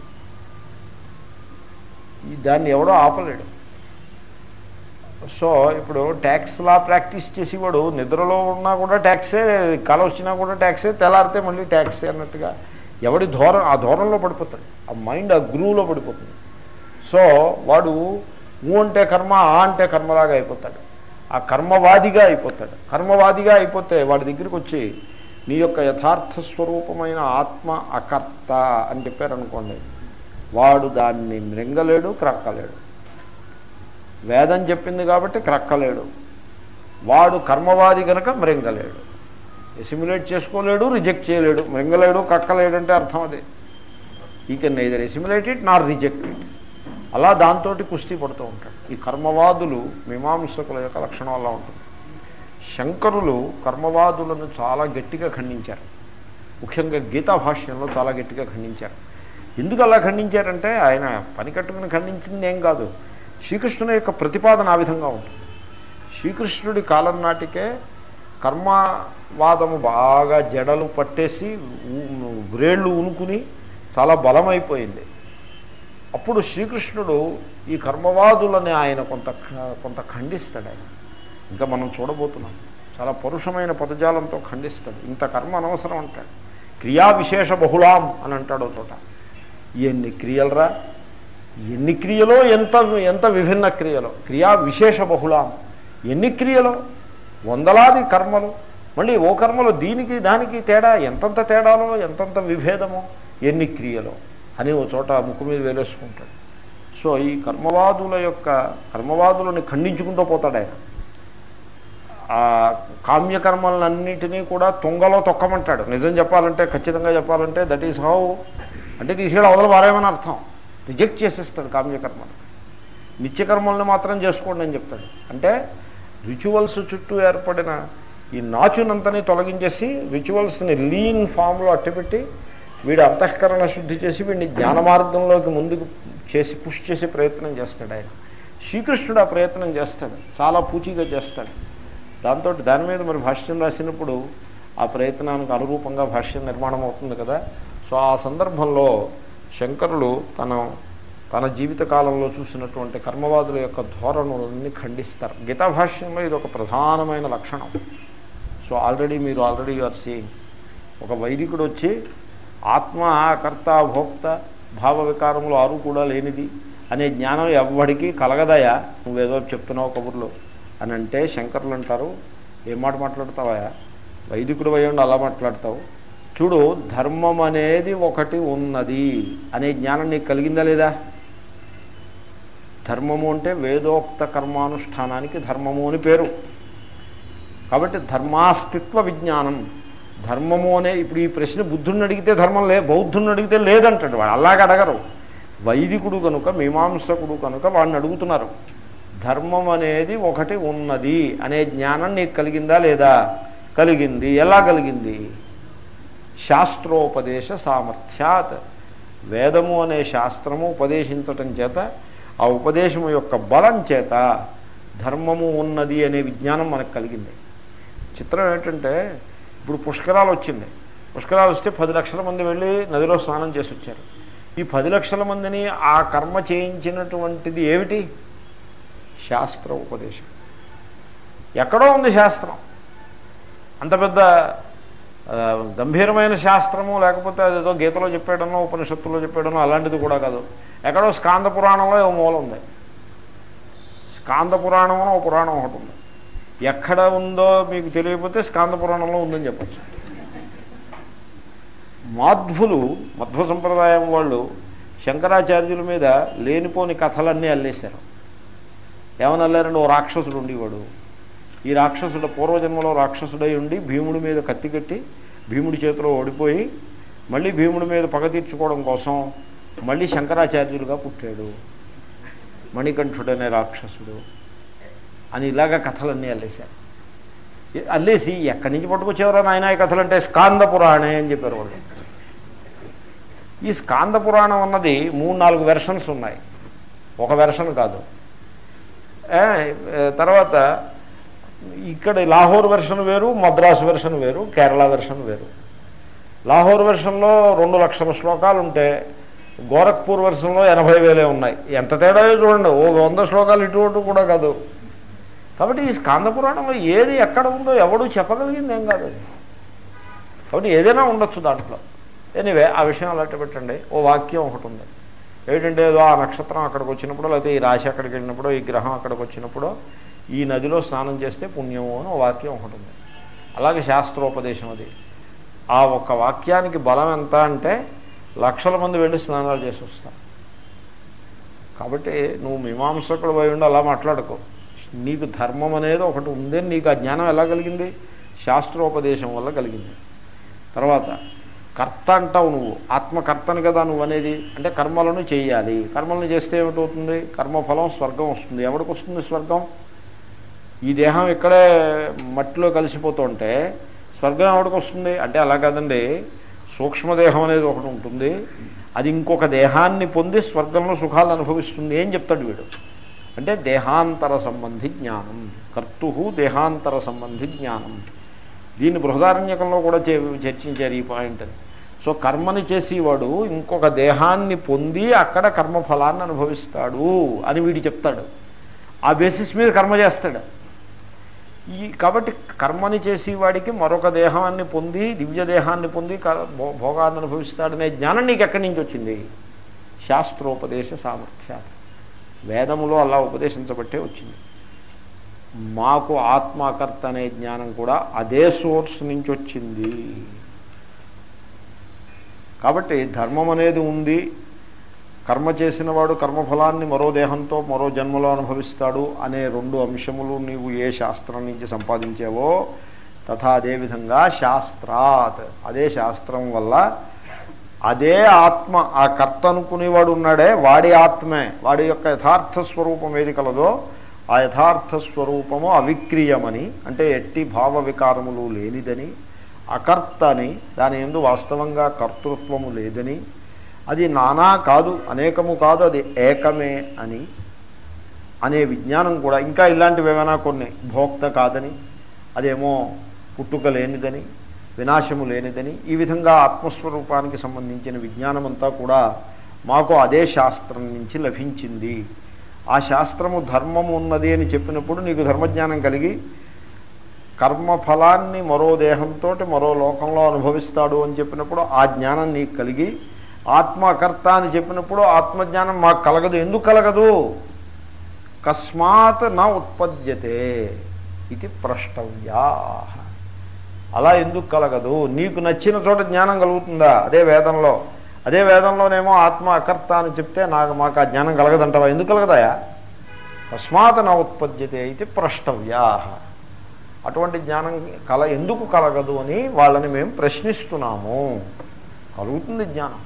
ఈ దాన్ని ఎవడో ఆపలేడు సో ఇప్పుడు ట్యాక్స్ లా ప్రాక్టీస్ చేసేవాడు నిద్రలో ఉన్నా కూడా ట్యాక్సే కల వచ్చినా కూడా ట్యాక్సే తెల్లారితే మళ్ళీ ట్యాక్సే అన్నట్టుగా ఎవడి ధోరం ఆ ధోరణిలో పడిపోతాడు ఆ మైండ్ ఆ గ్రూవ్లో పడిపోతుంది సో వాడు ఊ అంటే కర్మ ఆ అంటే కర్మలాగా అయిపోతాడు ఆ కర్మవాదిగా అయిపోతాడు కర్మవాదిగా అయిపోతే వాడి దగ్గరికి వచ్చి నీ యొక్క యథార్థ స్వరూపమైన ఆత్మ అకర్త అని చెప్పారనుకోండి వాడు దాన్ని మృంగలేడు క్రక్కలేడు వేదం చెప్పింది కాబట్టి క్రక్కలేడు వాడు కర్మవాది కనుక మృంగలేడు ఎసిమ్యులేట్ చేసుకోలేడు రిజెక్ట్ చేయలేడు మృంగలేడు కక్కలేడు అంటే అర్థం అదే ఈ can neither assimilate it nor reject it అలా దాంతో కుస్తీ పడుతూ ఉంటాడు ఈ కర్మవాదులు మీమాంసకుల యొక్క లక్షణం అలా ఉంటుంది శంకరులు కర్మవాదులను చాలా గట్టిగా ఖండించారు ముఖ్యంగా గీతా భాష్యంలో చాలా గట్టిగా ఖండించారు ఎందుకు అలా ఖండించారంటే ఆయన పని కట్టుకుని ఖండించింది ఏం కాదు శ్రీకృష్ణుని యొక్క ప్రతిపాదన ఆ విధంగా ఉంటుంది శ్రీకృష్ణుడి కాలం నాటికే కర్మవాదము బాగా జడలు పట్టేసి ఊ- వ్రేళ్ళు ఉనుకుని చాలా బలమైపోయింది అప్పుడు శ్రీకృష్ణుడు ఈ కర్మవాదులని ఆయన కొంత కొంత ఖండిస్తాడు ఆయన ఇంకా మనం చూడబోతున్నాం చాలా పరుషమైన పదజాలంతో ఖండిస్తాడు ఇంత కర్మ అనవసరం అంటాడు క్రియా విశేష బహుళాం అని అంటాడు ఓ చోట ఎన్ని క్రియలరా ఎన్ని క్రియలో ఎంత ఎంత విభిన్న క్రియలో క్రియా విశేష బహుళాం ఎన్ని క్రియలో వందలాది కర్మలు మళ్ళీ ఓ కర్మలో దీనికి దానికి తేడా ఎంతంత తేడాలో ఎంతంత విభేదమో ఎన్ని క్రియలో అని ఓ చోట ముక్కు మీద వేలేసుకుంటాడు సో ఈ కర్మవాదుల యొక్క కర్మవాదులని ఖండించుకుంటూ పోతాడు ఆయన ఆ కామ్యకర్మలన్నిటినీ కూడా తుంగలో తొక్కమంటాడు నిజం చెప్పాలంటే ఖచ్చితంగా చెప్పాలంటే దట్ ఈస్ హౌ అంటే తీసుకెళ్ళి అవతల పారేమని అర్థం రిజెక్ట్ చేసేస్తాడు కామ్యకర్మలు నిత్యకర్మల్ని మాత్రం చేసుకోండి అని చెప్తాడు అంటే రిచువల్స్ చుట్టూ ఏర్పడిన ఈ నాచునంతని తొలగించేసి రిచువల్స్ని లీన్ ఫామ్లో అట్టపెట్టి వీడు అంతఃకరణ శుద్ధి చేసి వీడిని జ్ఞాన మార్గంలోకి ముందుకు చేసి పుష్ చేసే ప్రయత్నం చేస్తాడు ఆయన శ్రీకృష్ణుడు ఆ ప్రయత్నం చేస్తాడు చాలా పూచిగా చేస్తాడు దాంతో దాని మీద మరి భాష్యం రాసినప్పుడు ఆ ప్రయత్నానికి అనురూపంగా భాష్యం నిర్మాణం అవుతుంది కదా సో ఆ సందర్భంలో శంకరులు తన తన జీవిత కాలంలో చూసినటువంటి కర్మవాదుల యొక్క ధోరణులన్నీ ఖండిస్తారు గీతా భాష్యంలో ఇది ఒక ప్రధానమైన లక్షణం సో ఆల్రెడీ మీరు ఆల్రెడీ ఆర్ సీయింగ్ ఒక వైదికుడు వచ్చి ఆత్మ కర్త భోక్త భావ వికారములు ఆరు కూడా లేనిది అనే జ్ఞానం ఎవ్వడికి కలగదయా నువ్వేదో చెప్తున్నావు కబుర్లో అని అంటే శంకరులు అంటారు ఏం మాట మాట్లాడతావా వైదికుడు అయ్యండి అలా మాట్లాడతావు చూడు ధర్మం అనేది ఒకటి ఉన్నది అనే జ్ఞానం నీకు కలిగిందా లేదా ధర్మము అంటే వేదోక్త కర్మానుష్ఠానానికి ధర్మము అని పేరు కాబట్టి ధర్మాస్తిత్వ విజ్ఞానం ధర్మము అనే ఇప్పుడు ఈ ప్రశ్న బుద్ధుడిని అడిగితే ధర్మం లే బౌద్ధుడిని అడిగితే లేదంటాడు వాడు అలాగ అడగరు వైదికుడు కనుక మీమాంసకుడు కనుక వాడిని అడుగుతున్నారు ధర్మం అనేది ఒకటి ఉన్నది అనే జ్ఞానం నీకు కలిగిందా లేదా కలిగింది ఎలా కలిగింది శాస్త్రోపదేశ సామర్థ్యాత్ వేదము అనే శాస్త్రము ఉపదేశించటం చేత ఆ ఉపదేశము యొక్క బలం చేత ధర్మము ఉన్నది అనే విజ్ఞానం మనకు కలిగింది చిత్రం ఏంటంటే ఇప్పుడు పుష్కరాలు వచ్చింది పుష్కరాలు వస్తే పది లక్షల మంది వెళ్ళి నదిలో స్నానం చేసి వచ్చారు ఈ పది లక్షల మందిని ఆ కర్మ చేయించినటువంటిది ఏమిటి శాస్త్ర ఉపదేశం ఎక్కడో ఉంది శాస్త్రం అంత పెద్ద ఆ, గంభీరమైన శాస్త్రము లేకపోతే అదేదో గీతలో చెప్పాడనో ఉపనిషత్తులో చెప్పాడనో అలాంటిది కూడా కాదు ఎక్కడో స్కాంద పురాణంలో ఓ మూల ఉంది స్కాంద పురాణం అని ఒక పురాణం ఒకటి ఉంది ఎక్కడ ఉందో మీకు తెలియకపోతే స్కాంద పురాణంలో ఉందని చెప్పచ్చు మాధ్వులు మధ్వ సంప్రదాయం వాళ్ళు శంకరాచార్యుల మీద లేనిపోని కథలన్నీ అల్లేశారు ఏమని అల్లారండి ఓ రాక్షసుడు ఉండేవాడు ఈ రాక్షసుడు పూర్వజన్మలో రాక్షసుడై ఉండి భీముడి మీద కత్తి కట్టి భీముడి చేతిలో ఓడిపోయి మళ్ళీ భీముడి మీద పగ తీర్చుకోవడం కోసం మళ్ళీ శంకరాచార్యులుగా పుట్టాడు మణికంఠుడనే రాక్షసుడు అని ఇలాగ కథలన్నీ అల్లేశారు ఏ- అల్లేసి ఎక్కడి నుంచి పట్టుకొచ్చేవారో నాయన ఈ కథలు అంటే స్కాంద పురాణే అని చెప్పారు వాళ్ళు ఈ స్కాంద పురాణం అన్నది మూడు నాలుగు వెర్షన్స్ ఉన్నాయి ఒక వెర్షన్ కాదు ఏ, ఏ, తర్వాత ఇక్కడ లాహోర్ వెర్షన్ వేరు మద్రాసు వెర్షన్ వేరు కేరళ వెర్షన్ వేరు లాహోర్ వెర్షన్లో రెండు లక్షల శ్లోకాలు ఉంటే గోరఖ్పూర్ వెర్షన్లో ఎనభై వేలే ఉన్నాయి ఎంత తేడాయో చూడండి ఓ వంద శ్లోకాలు ఇటు అటు కూడా కాదు కాబట్టి ఈ స్కాంద పురాణంలో ఏది ఎక్కడ ఉందో ఎవడు చెప్పగలిగింది ఏం కాదు అది కాబట్టి ఏదైనా ఉండొచ్చు దాంట్లో ఎనివే ఆ విషయం అలాంటి పెట్టండి ఓ వాక్యం ఒకటి ఉంది ఏంటంటే ఏదో ఆ నక్షత్రం అక్కడికి వచ్చినప్పుడు లేకపోతే ఈ రాశి అక్కడికి వెళ్ళినప్పుడు ఈ గ్రహం అక్కడికి వచ్చినప్పుడు ఈ నదిలో స్నానం చేస్తే పుణ్యము అని ఓ వాక్యం ఒకటి ఉంది అలాగే శాస్త్రోపదేశం అది ఆ ఒక్క వాక్యానికి బలం ఎంత అంటే లక్షల మంది వెళ్ళి స్నానాలు చేసి వస్తారు కాబట్టి నువ్వు మీమాంసకుడు పోయి ఉండి అలా మాట్లాడుకో నీకు ధర్మం అనేది ఒకటి ఉందని నీకు ఆ జ్ఞానం ఎలా కలిగింది శాస్త్రోపదేశం వల్ల కలిగింది తర్వాత కర్త అంటావు నువ్వు ఆత్మకర్తని కదా నువ్వు అనేది అంటే కర్మలను చేయాలి కర్మలను చేస్తే ఏమిటవుతుంది కర్మఫలం స్వర్గం వస్తుంది ఎవరికి వస్తుంది స్వర్గం ఈ దేహం ఇక్కడే మట్టిలో కలిసిపోతుంటే స్వర్గం ఎవరికి వస్తుంది అంటే అలా కాదండి సూక్ష్మదేహం అనేది ఒకటి ఉంటుంది అది ఇంకొక దేహాన్ని పొంది స్వర్గంలో సుఖాలు అనుభవిస్తుంది ఏం చెప్తాడు వీడు అంటే దేహాంతర సంబంధి జ్ఞానం కర్తు దేహాంతర సంబంధి జ్ఞానం దీన్ని బృహదారణ్యకంలో కూడా చే చర్చించారు ఈ పాయింట్ అని సో కర్మని చేసేవాడు ఇంకొక దేహాన్ని పొంది అక్కడ కర్మఫలాన్ని అనుభవిస్తాడు అని వీడు చెప్తాడు ఆ బేసిస్ మీద కర్మ చేస్తాడు ఈ కాబట్టి కర్మని చేసేవాడికి మరొక దేహాన్ని పొంది దివ్య దేహాన్ని పొంది క- భో- భోగాన్ని అనుభవిస్తాడనే జ్ఞానం నీకు ఎక్కడి నుంచి వచ్చింది శాస్త్రోపదేశ సామర్థ్య వేదములో అలా ఉపదేశించబట్టే వచ్చింది మాకు ఆత్మకర్త అనే జ్ఞానం కూడా అదే సోర్స్ నుంచి వచ్చింది కాబట్టి ధర్మం అనేది ఉంది కర్మ చేసిన వాడు కర్మఫలాన్ని మరో దేహంతో మరో జన్మలో అనుభవిస్తాడు అనే రెండు అంశములు నీవు ఏ శాస్త్రం నుంచి సంపాదించావో తథా అదేవిధంగా శాస్త్రాత్ అదే శాస్త్రం వల్ల అదే ఆత్మ ఆ కర్త అనుకునేవాడు ఉన్నాడే వాడి ఆత్మే వాడి యొక్క యథార్థ స్వరూపం ఏది కలదో ఆ యథార్థ స్వరూపము అవిక్రీయమని అంటే ఎట్టి భావ వికారములు లేనిదని అకర్త అని దాని ఎందు వాస్తవంగా కర్తృత్వము లేదని అది నానా కాదు అనేకము కాదు అది ఏకమే అని అనే విజ్ఞానం కూడా ఇంకా ఇలాంటివి ఏమైనా కొన్ని భోక్త కాదని అదేమో పుట్టుక లేనిదని వినాశము లేనిదని ఈ విధంగా ఆత్మస్వరూపానికి సంబంధించిన విజ్ఞానం అంతా కూడా మాకు అదే శాస్త్రం నుంచి లభించింది ఆ శాస్త్రము ధర్మము ఉన్నది అని చెప్పినప్పుడు నీకు ధర్మజ్ఞానం కలిగి కర్మఫలాన్ని మరో దేహంతో మరో లోకంలో అనుభవిస్తాడు అని చెప్పినప్పుడు ఆ జ్ఞానం నీకు కలిగి ఆత్మకర్త అని చెప్పినప్పుడు ఆత్మజ్ఞానం మాకు కలగదు ఎందుకు కలగదు కస్మాత్ నా ఉత్పద్యతే ఇది ప్రష్టవ్యా అలా ఎందుకు కలగదు నీకు నచ్చిన చోట జ్ఞానం కలుగుతుందా అదే వేదంలో అదే వేదంలోనేమో ఆత్మ అకర్త అని చెప్తే నాకు మాకు ఆ జ్ఞానం కలగదంటావా ఎందుకు కలగదాయా తస్మాత్ నా ఉత్పద్యతే ఇది ప్రష్టవ్యా అటువంటి జ్ఞానం కల ఎందుకు కలగదు అని వాళ్ళని మేము ప్రశ్నిస్తున్నాము కలుగుతుంది జ్ఞానం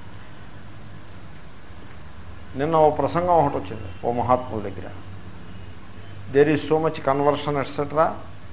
నిన్న ఓ ప్రసంగం ఒకటి వచ్చింది ఓ మహాత్ముల దగ్గర there is so much conversion etcetera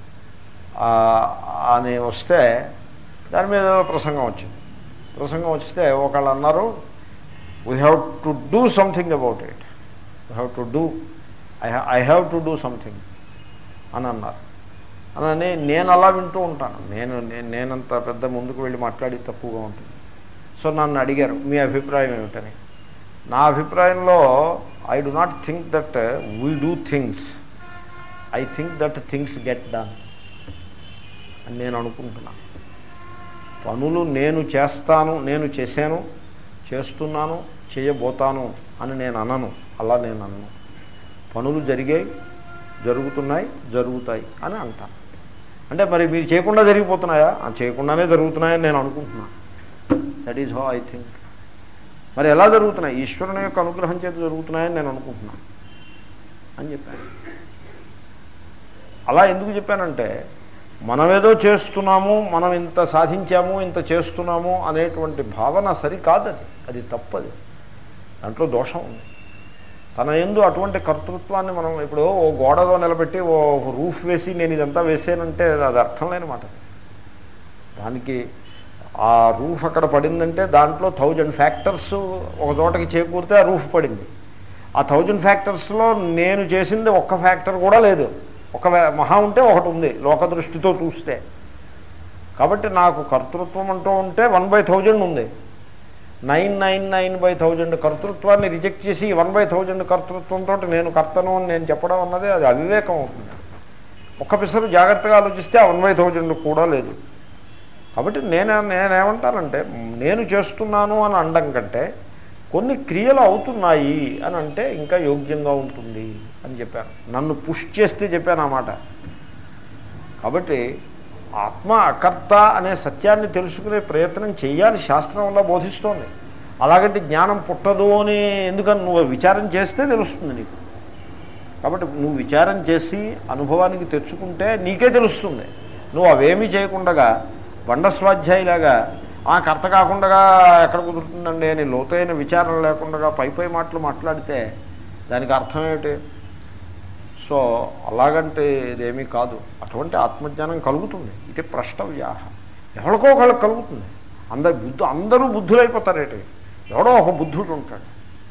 అని వస్తే దాని మీద ఏదో ప్రసంగం వచ్చింది ప్రసంగం వస్తే ఒకళ్ళు అన్నారు we have to do something about it we have to do I I have to do something అని అన్నారు అని నేను అలా వింటూ ఉంటాను నేను నే- నేనంత పెద్ద ముందుకు వెళ్ళి మాట్లాడి తక్కువగా ఉంటుంది సో నన్ను అడిగారు మీ అభిప్రాయం ఏమిటని నా అభిప్రాయంలో I do not think that we do things I think that things get done అని నేను అనుకుంటున్నాను పనులు నేను చేస్తాను నేను చేశాను చేస్తున్నాను చేయబోతాను అని నేను అనను అలా నేను అనను పనులు జరిగాయి జరుగుతున్నాయి జరుగుతాయి అని అంటాను అంటే మరి మీరు చేయకుండా జరిగిపోతున్నాయా ఆ, చేయకుండానే జరుగుతున్నాయని నేను అనుకుంటున్నాను that is how I think మరి ఎలా జరుగుతున్నాయి ఈశ్వరుని యొక్క అనుగ్రహం చేత జరుగుతున్నాయని నేను అనుకుంటున్నాను అని చెప్పాను అలా ఎందుకు చెప్పానంటే మనమేదో చేస్తున్నాము మనం ఇంత సాధించాము ఇంత చేస్తున్నాము అనేటువంటి భావన సరికాదు అది అది తప్పది దాంట్లో దోషం ఉంది తన ఎందు అటువంటి కర్తృత్వాన్ని మనం ఇప్పుడు ఓ గోడలో నిలబెట్టి ఓ రూఫ్ వేసి నేను ఇదంతా వేసానంటే అది అర్థం లేని మాట దానికి ఆ రూఫ్ అక్కడ పడిందంటే దాంట్లో థౌజండ్ ఫ్యాక్టర్స్ ఒక చోటకి చేకూరితే ఆ రూఫ్ పడింది ఆ థౌజండ్ ఫ్యాక్టర్స్లో నేను చేసింది ఒక్క ఫ్యాక్టర్ కూడా లేదు ఒక వే- మహా ఉంటే ఒకటి ఉంది లోక దృష్టితో చూస్తే కాబట్టి నాకు కర్తృత్వం అంటూ ఉంటే వన్ బై థౌజండ్ ఉంది nine nine nine by thousand కర్తృత్వాన్ని రిజెక్ట్ చేసి వన్ బై థౌజండ్ కర్తృత్వంతో నేను కర్తను అని నేను చెప్పడం అన్నది అది అవివేకం అవుతుంది ఒక్క పిసరు జాగ్రత్తగా ఆలోచిస్తే ఆ వన్ బై థౌజండ్ కూడా లేదు కాబట్టి నేను నేనేమంటానంటే నేను చేస్తున్నాను అని అనడం కంటే కొన్ని క్రియలు అవుతున్నాయి అని అంటే ఇంకా యోగ్యంగా ఉంటుంది అని చెప్పాను నన్ను పుష్ చేస్తే చెప్పాను ఆ మాట కాబట్టి ఆత్మ అకర్త అనే సత్యాన్ని తెలుసుకునే ప్రయత్నం చేయాలి శాస్త్రం వల్ల బోధిస్తోంది అలాగంటే జ్ఞానం పుట్టదు అని ఎందుకని నువ్వు విచారం చేస్తే తెలుస్తుంది నీకు కాబట్టి నువ్వు విచారం చేసి అనుభవానికి తెచ్చుకుంటే నీకే తెలుస్తుంది నువ్వు అవేమీ చేయకుండా బండ స్వాధ్యాయులాగా ఆ కర్త కాకుండా ఎక్కడ కుదురుతుందండి అని లోతైన విచారణ లేకుండా పై పై మాటలు మాట్లాడితే దానికి అర్థం ఏమిటి సో అలాగంటే ఇదేమీ కాదు అటువంటి ఆత్మజ్ఞానం కలుగుతుంది ఇది ప్రష్టవ్యాహ ఎవరికో ఒకళ్ళకి కలుగుతుంది అందరు బుద్ధు అందరూ బుద్ధులైపోతారేటి ఎవడో ఒక బుద్ధుడు ఉంటాడు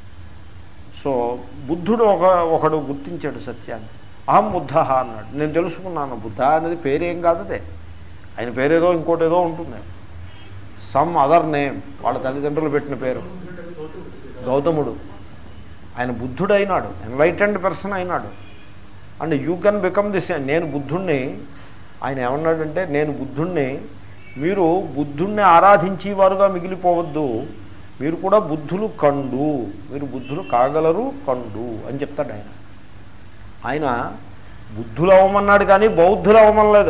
సో బుద్ధుడు ఒక ఒకడు గుర్తించాడు సత్యాన్ని అహం బుద్ధ అన్నాడు నేను తెలుసుకున్నాను బుద్ధ అనేది పేరేం కాదు అదే ఆయన పేరేదో ఇంకోటేదో ఉంటుంది సమ్ అదర్ నేమ్ వాళ్ళ తల్లిదండ్రులు పెట్టిన పేరు గౌతముడు ఆయన బుద్ధుడు అయినాడు ఎన్లైటెండ్ పర్సన్ అయినాడు and you can become this నేను బుద్ధుణ్ణి ఆయన ఏమన్నాడంటే నేను బుద్ధుణ్ణి మీరు బుద్ధుణ్ణి ఆరాధించేవారుగా మిగిలిపోవద్దు మీరు కూడా బుద్ధులు కండు మీరు బుద్ధులు కాగలరు కండు అని చెప్తాడు ఆయన ఆయన బుద్ధులు అవ్వమన్నాడు కానీ బౌద్ధులు అవ్వమనలేదు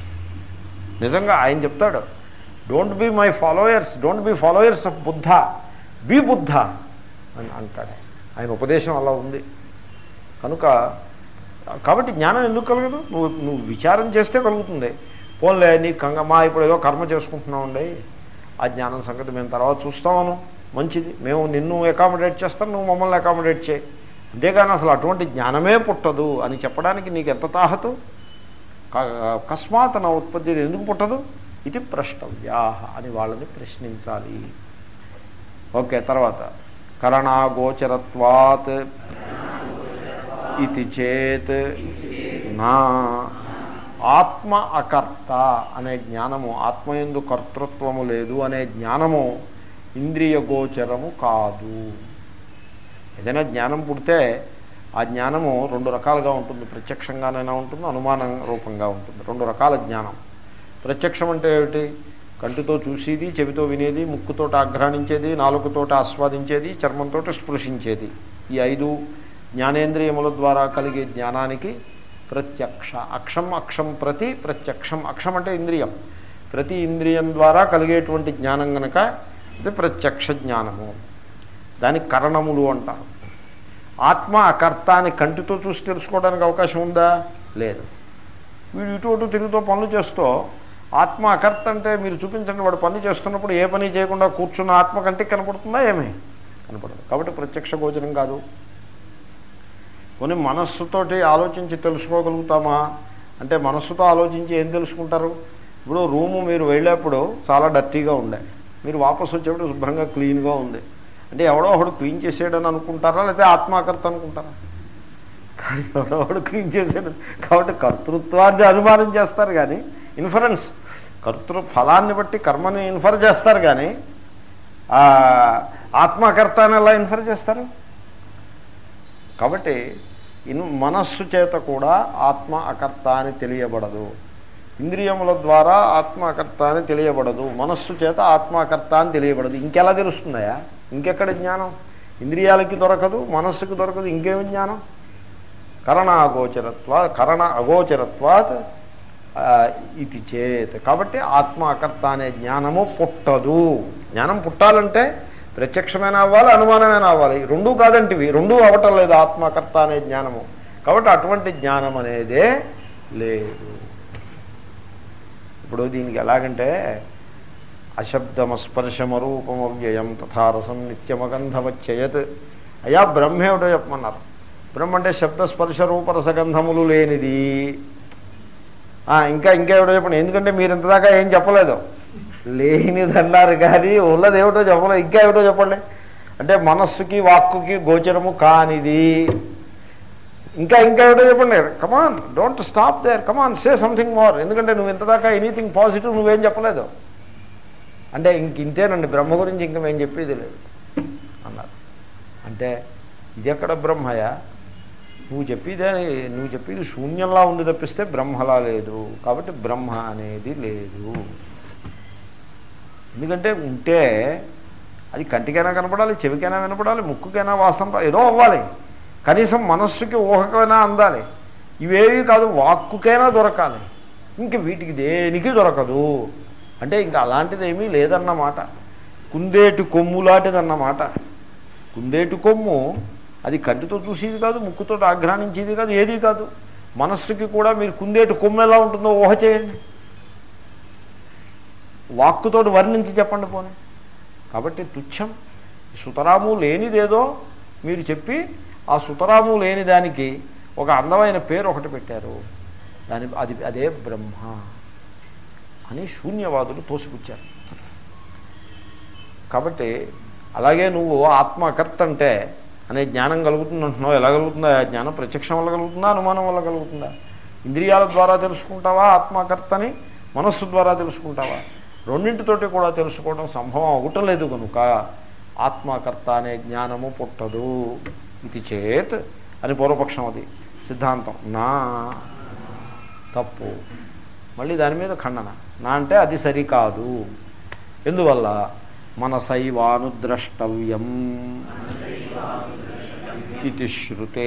నిజంగా ఆయన చెప్తాడు don't be my followers don't be followers of Buddha be Buddha అని అంటాడు ఆయన ఉపదేశం అలా ఉంది కనుక కాబట్టి జ్ఞానం ఎందుకు కలగదు నువ్వు నువ్వు విచారం చేస్తే కలుగుతుంది పోన్లే నీ కంగ మా ఇప్పుడు ఏదో కర్మ చేసుకుంటున్నామండి ఆ జ్ఞానం సంగతి మేము తర్వాత చూస్తామను మంచిది మేము నిన్ను అకామిడేట్ చేస్తాం నువ్వు మమ్మల్ని అకామిడేట్ చేయి అంతేగాని అసలు అటువంటి జ్ఞానమే పుట్టదు అని చెప్పడానికి నీకు ఎంత తాహతు క- అకస్మాత్ నా ఉత్పత్తి ఎందుకు పుట్టదు ఇది ప్రష్టవ్యా అని వాళ్ళని ప్రశ్నించాలి ఓకే తర్వాత కరణాగోచరత్వాత్ ఇది చేత్ నా ఆత్మ అకర్త అనే జ్ఞానము ఆత్మయందు కర్తృత్వము లేదు అనే జ్ఞానము ఇంద్రియ గోచరము కాదు ఏదైనా జ్ఞానం పుడితే ఆ జ్ఞానము రెండు రకాలుగా ఉంటుంది ప్రత్యక్షంగానైనా ఉంటుంది అనుమానం రూపంగా ఉంటుంది రెండు రకాల జ్ఞానం ప్రత్యక్షం అంటే ఏమిటి కంటితో చూసేది చెవితో వినేది ముక్కుతోటి ఆఘ్రాణించేది నాలుగుతోటి ఆస్వాదించేది చర్మంతో స్పృశించేది ఈ ఐదు జ్ఞానేంద్రియముల ద్వారా కలిగే జ్ఞానానికి ప్రత్యక్ష అక్షం అక్షం ప్రతి ప్రత్యక్షం అక్షం అంటే ఇంద్రియం ప్రతి ఇంద్రియం ద్వారా కలిగేటువంటి జ్ఞానం గనక ఇది ప్రత్యక్ష జ్ఞానము దానికి కరణములు అంటారు ఆత్మ అకర్త అని కంటితో చూసి తెలుసుకోవడానికి అవకాశం ఉందా లేదు వీడు ఇటు అటు తిరుగుతూ పనులు చేస్తూ ఆత్మ అకర్త అంటే మీరు చూపించండి వాడు పని చేస్తున్నప్పుడు ఏ పని చేయకుండా కూర్చున్న ఆత్మ కంటికి కనపడుతుందా ఏమీ కనపడదు కాబట్టి ప్రత్యక్ష గోచరం కాదు కొన్ని మనస్సుతోటి ఆలోచించి తెలుసుకోగలుగుతామా అంటే మనస్సుతో ఆలోచించి ఏం తెలుసుకుంటారు ఇప్పుడు రూము మీరు వెళ్ళేప్పుడు చాలా డర్టీగా ఉండే మీరు వాపసు వచ్చేప్పుడు శుభ్రంగా క్లీన్గా ఉంది అంటే ఎవడో ఒకడు క్లీన్ చేసేయడని అనుకుంటారా లేకపోతే ఆత్మాకర్త అనుకుంటారా కానీ ఎవడో ఒకడు క్లీన్ చేసాడు కాబట్టి కర్తృత్వాన్ని అనుమానం చేస్తారు కానీ ఇన్ఫరెన్స్ కర్తృ ఫలాన్ని బట్టి కర్మని ఇన్ఫర్ చేస్తారు కానీ ఆ, ఆత్మకర్త అని ఎలా ఇన్ఫర్ చేస్తారు కాబట్టి ఇన్ మనస్సు చేత కూడా ఆత్మ అకర్త అని తెలియబడదు ఇంద్రియముల ద్వారా ఆత్మ అకర్త అని తెలియబడదు మనస్సు చేత ఆత్మకర్త అని తెలియబడదు ఇంకెలా తెలుస్తుందయా ఇంకెక్కడ జ్ఞానం ఇంద్రియాలకి దొరకదు మనస్సుకి దొరకదు ఇంకేమి జ్ఞానం కరణ అగోచరత్వా కరణ అగోచరత్వాత్ ఆ, ఇది చేత్ కాబట్టి ఆత్మ అకర్త అనే జ్ఞానము పుట్టదు జ్ఞానం పుట్టాలంటే ప్రత్యక్షమైన అవ్వాలి అనుమానమైన అవ్వాలి ఈ రెండూ కాదంటివి రెండూ అవటం లేదు ఆత్మకర్త అనే జ్ఞానము కాబట్టి అటువంటి జ్ఞానం అనేదే లేదు ఇప్పుడు దీనికి ఎలాగంటే అశబ్దమస్పర్శమరూపమవ్యయం తథారసం నిత్యమగంధవచ్చయత్ అయా బ్రహ్మ ఏమిటో చెప్పమన్నారు బ్రహ్మ అంటే శబ్దస్పర్శ రూపరసగంధములు లేనిది ఆ, ఇంకా ఇంకా ఏమిటో చెప్పండి ఎందుకంటే మీరు ఇంతదాకా ఏం చెప్పలేదు లేనిది అన్నారు కానీ ఉన్నది ఏమిటో చెప్పలేదు ఇంకా ఏమిటో చెప్పండి అంటే మనస్సుకి వాక్కుకి గోచరము కానిది ఇంకా ఇంకా ఏమిటో చెప్పండి come on don't stop there come on say something more ఎందుకంటే నువ్వు ఇంతదాకా ఎనీథింగ్ పాజిటివ్ నువ్వేం చెప్పలేదు అంటే ఇంక ఇంతేనండి బ్రహ్మ గురించి ఇంక మేము చెప్పేది లేదు అన్నారు అంటే ఇది ఎక్కడ బ్రహ్మయా నువ్వు చెప్పేదే నువ్వు చెప్పేది శూన్యంలా ఉంది తప్పిస్తే బ్రహ్మలా లేదు కాబట్టి బ్రహ్మ అనేది లేదు ఎందుకంటే ఉంటే అది కంటికైనా కనపడాలి చెవికైనా వినపడాలి ముక్కుకైనా వాసన రా- ఏదో అవ్వాలి కనీసం మనస్సుకి ఊహకైనా అందాలి ఇవేవి కాదు వాక్కుకైనా దొరకాలి ఇంక వీటికి దేనికి దొరకదు అంటే ఇంకా అలాంటిది ఏమీ లేదన్నమాట కుందేటి కొమ్ములాంటిదన్నమాట కుందేటి కొమ్ము అది కంటితో చూసేది కాదు ముక్కుతో ఆఘ్రానించేది కాదు ఏది కాదు మనస్సుకి కూడా మీరు కుందేటి కొమ్ము ఎలా ఉంటుందో ఊహ చేయండి వాక్కుతోటి వర్ణించి చెప్పండి పోనీ కాబట్టి తుచ్చం సుతరాము లేనిదేదో మీరు చెప్పి ఆ సుతరాము లేని దానికి ఒక అందమైన పేరు ఒకటి పెట్టారు దాని అది అదే బ్రహ్మ అని శూన్యవాదులు తోసిపుచ్చారు కాబట్టి అలాగే నువ్వు ఆత్మకర్త అంటే అనే జ్ఞానం కలుగుతుంది అంటున్నావు ఎలా కలుగుతుందా ఆ జ్ఞానం ప్రత్యక్షం వల్ల కలుగుతుందా అనుమానం వల్ల కలుగుతుందా ఇంద్రియాల ద్వారా తెలుసుకుంటావా ఆత్మకర్తని మనస్సు ద్వారా తెలుసుకుంటావా రెండింటితోటి కూడా తెలుసుకోవడం సంభవం అవటం లేదు కనుక ఆత్మకర్త అనే జ్ఞానము పుట్టదు ఇది చేత్ అని పూర్వపక్షం అది సిద్ధాంతం నా తప్పు మళ్ళీ దాని మీద ఖండన నా అంటే అది సరికాదు ఎందువల్ల మనసైవానుద్రష్టవ్యం ఇది శృతే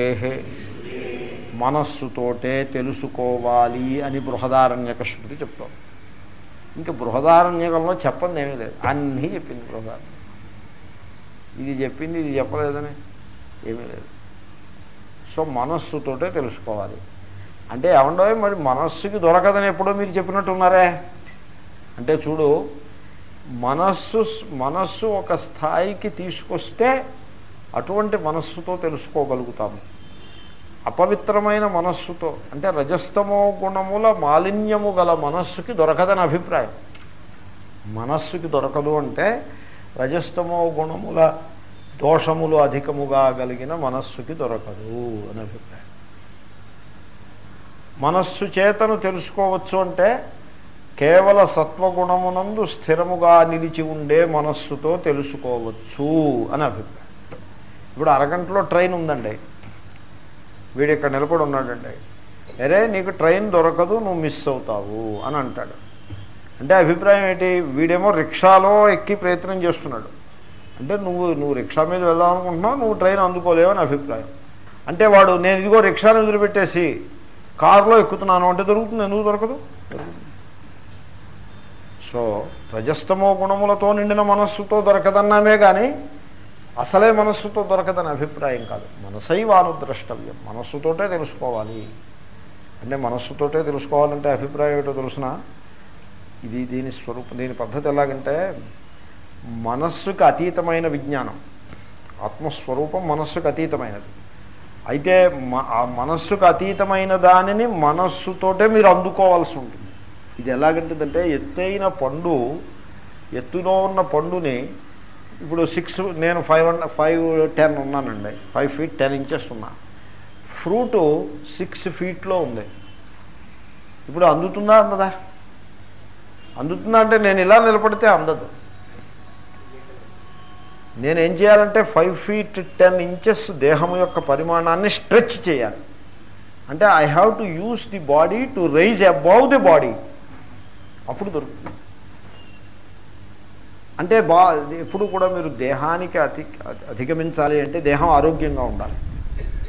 మనస్సుతోటే తెలుసుకోవాలి అని బృహదారణ్యక శృతి చెప్తాం ఇంకా బృహదారణ్యకంలో చెప్పండి ఏమీ లేదు అన్నీ చెప్పింది బృహదారణ్యం ఇది చెప్పింది ఇది చెప్పలేదని ఏమీ లేదు సో మనస్సుతోటే తెలుసుకోవాలి అంటే ఏమండో మరి మనస్సుకి దొరకదని ఎప్పుడో మీరు చెప్పినట్టున్నారే అంటే చూడు మనస్సు మనస్సు ఒక స్థాయికి తీసుకొస్తే అటువంటి మనస్సుతో తెలుసుకోగలుగుతాము అపవిత్రమైన మనస్సుతో అంటే రజస్తమో గుణముల మాలిన్యము గల మనస్సుకి దొరకదని అభిప్రాయం మనస్సుకి దొరకదు అంటే రజస్తమో గుణముల దోషములు అధికముగా కలిగిన మనస్సుకి దొరకదు అని అభిప్రాయం మనస్సు చేతను తెలుసుకోవచ్చు అంటే కేవల సత్వగుణమునందు స్థిరముగా నిలిచి ఉండే మనస్సుతో తెలుసుకోవచ్చు అని అభిప్రాయం ఇప్పుడు అరగంటలో ట్రైన్ ఉందండి వీడు ఇక్కడ నిలబడి ఉన్నాడండి అరే నీకు ట్రైన్ దొరకదు నువ్వు మిస్ అవుతావు అని అంటాడు అంటే అభిప్రాయం ఏంటి వీడేమో రిక్షాలో ఎక్కి ప్రయత్నం చేస్తున్నాడు అంటే నువ్వు నువ్వు రిక్షా మీద వెళ్దాం అనుకుంటున్నావు నువ్వు ట్రైన్ అందుకోలేవు అని అభిప్రాయం అంటే వాడు నేను ఇదిగో రిక్షాని వదిలిపెట్టేసి కారులో ఎక్కుతున్నాను అంటే దొరుకుతుంది ఎందుకు దొరకదు దొరుకుతుంది సో రజస్తమో గుణములతో నిండిన మనస్సుతో దొరకదన్నామే కానీ అసలే మనస్సుతో దొరకదని అభిప్రాయం కాదు మనసైవాను ద్రష్టవ్యం మనస్సుతోటే తెలుసుకోవాలి అంటే మనస్సుతోటే తెలుసుకోవాలంటే అభిప్రాయం ఏంటో తెలుసిన ఇది దీని స్వరూపం దీని పద్ధతి ఎలాగంటే మనస్సుకు అతీతమైన విజ్ఞానం ఆత్మస్వరూపం మనస్సుకు అతీతమైనది అయితే మ- ఆ మనస్సుకు అతీతమైన దానిని మనస్సుతోటే మీరు అందుకోవాల్సి ఉంటుంది ఇది ఎలాగంటుందంటే ఎత్తైన పండు ఎత్తులో ఉన్న పండుని ఇప్పుడు సిక్స్ నేను ఫైవ్ అండ్ ఫైవ్ టెన్ ఉన్నానండి ఫైవ్ ఫీట్ టెన్ ఇంచెస్ ఉన్నా ఫ్రూటు సిక్స్ ఫీట్లో ఉంది ఇప్పుడు అందుతుందా అందదా అందుతుందా అంటే నేను ఇలా నిలబడితే అందదు నేను ఏం చేయాలంటే ఫైవ్ ఫీట్ టెన్ ఇంచెస్ దేహం యొక్క పరిమాణాన్ని స్ట్రెచ్ చేయాలి అంటే I have to use the body to rise above the body అప్పుడు దొరుకుతుంది అంటే బా ఎప్పుడు కూడా మీరు దేహానికి అతి అధిగమించాలి అంటే దేహం ఆరోగ్యంగా ఉండాలి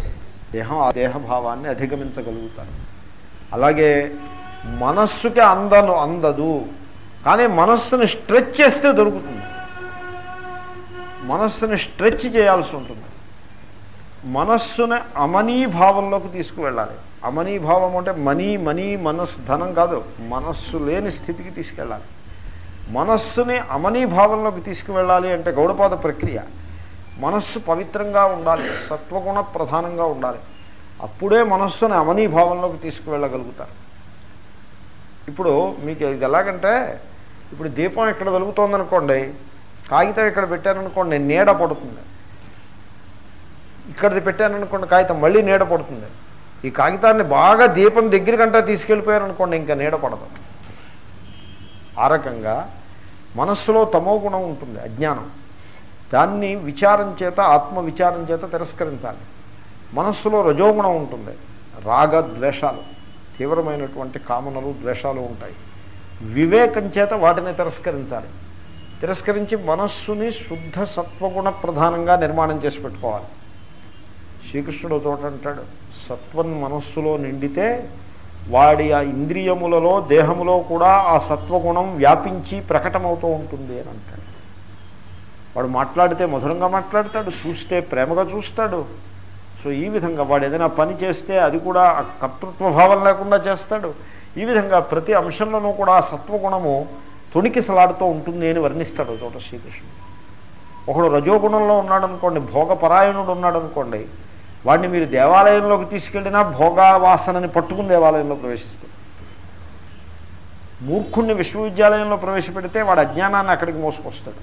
దేహం ఆ దేహభావాన్ని అధిగమించగలుగుతారు అలాగే మనస్సుకి అందను అందదు కానీ మనస్సుని స్ట్రెచ్ చేస్తే దొరుకుతుంది మనస్సుని స్ట్రెచ్ చేయాల్సి ఉంటుంది మనస్సుని అమనీభావంలోకి తీసుకువెళ్ళాలి అమనీభావం అంటే మనీ మనీ మనస్సు ధనం కాదు మనస్సు లేని స్థితికి తీసుకెళ్ళాలి మనస్సుని అమనీభావంలోకి తీసుకువెళ్ళాలి అంటే గౌడపాద ప్రక్రియ మనస్సు పవిత్రంగా ఉండాలి సత్వగుణ ప్రధానంగా ఉండాలి అప్పుడే మనస్సుని అమనీభావంలోకి తీసుకువెళ్ళగలుగుతారు ఇప్పుడు మీకు ఇది ఎలాగంటే ఇప్పుడు దీపం ఇక్కడ వెలుగుతోందనుకోండి కాగితం ఇక్కడ పెట్టారనుకోండి నీడ పడుతుంది ఇక్కడిది పెట్టాననుకోండి కాగితం మళ్ళీ నీడ పడుతుంది ఈ కాగితాన్ని బాగా దీపం దగ్గరికంటా తీసుకెళ్ళిపోయారనుకోండి ఇంకా నీడ పడదు ఆ రకంగా మనస్సులో తమో గుణం ఉంటుంది అజ్ఞానం దాన్ని విచారం చేత ఆత్మ విచారం చేత తిరస్కరించాలి మనస్సులో రజోగుణం ఉంటుంది రాగ ద్వేషాలు తీవ్రమైనటువంటి కామనలు ద్వేషాలు ఉంటాయి వివేకం చేత వాటిని తిరస్కరించాలి తిరస్కరించి మనస్సుని శుద్ధ సత్వగుణ ప్రధానంగా నిర్మాణం చేసి పెట్టుకోవాలి శ్రీకృష్ణుడు చోట అంటాడు సత్వం మనస్సులో నిండితే వాడి ఆ ఇంద్రియములలో దేహములో కూడా ఆ సత్వగుణం వ్యాపించి ప్రకటమవుతూ ఉంటుంది అని అంటాడు వాడు మాట్లాడితే మధురంగా మాట్లాడతాడు చూస్తే ప్రేమగా చూస్తాడు సో ఈ విధంగా వాడు ఏదైనా పని చేస్తే అది కూడా ఆ కర్తృత్వ భావం లేకుండా చేస్తాడు ఈ విధంగా ప్రతి అంశంలోనూ కూడా ఆ సత్వగుణము తొణికిసలాడుతూ ఉంటుంది అని వర్ణిస్తాడు చోట శ్రీకృష్ణుడు ఒకడు రజోగుణంలో ఉన్నాడనుకోండి భోగపరాయణుడు ఉన్నాడనుకోండి వాడిని మీరు దేవాలయంలోకి తీసుకెళ్ళినా భోగావాసనని పట్టుకుని దేవాలయంలో ప్రవేశిస్తాడు మూర్ఖుణ్ణి విశ్వవిద్యాలయంలో ప్రవేశపెడితే వాడు అజ్ఞానాన్ని అక్కడికి మోసుకొస్తాడు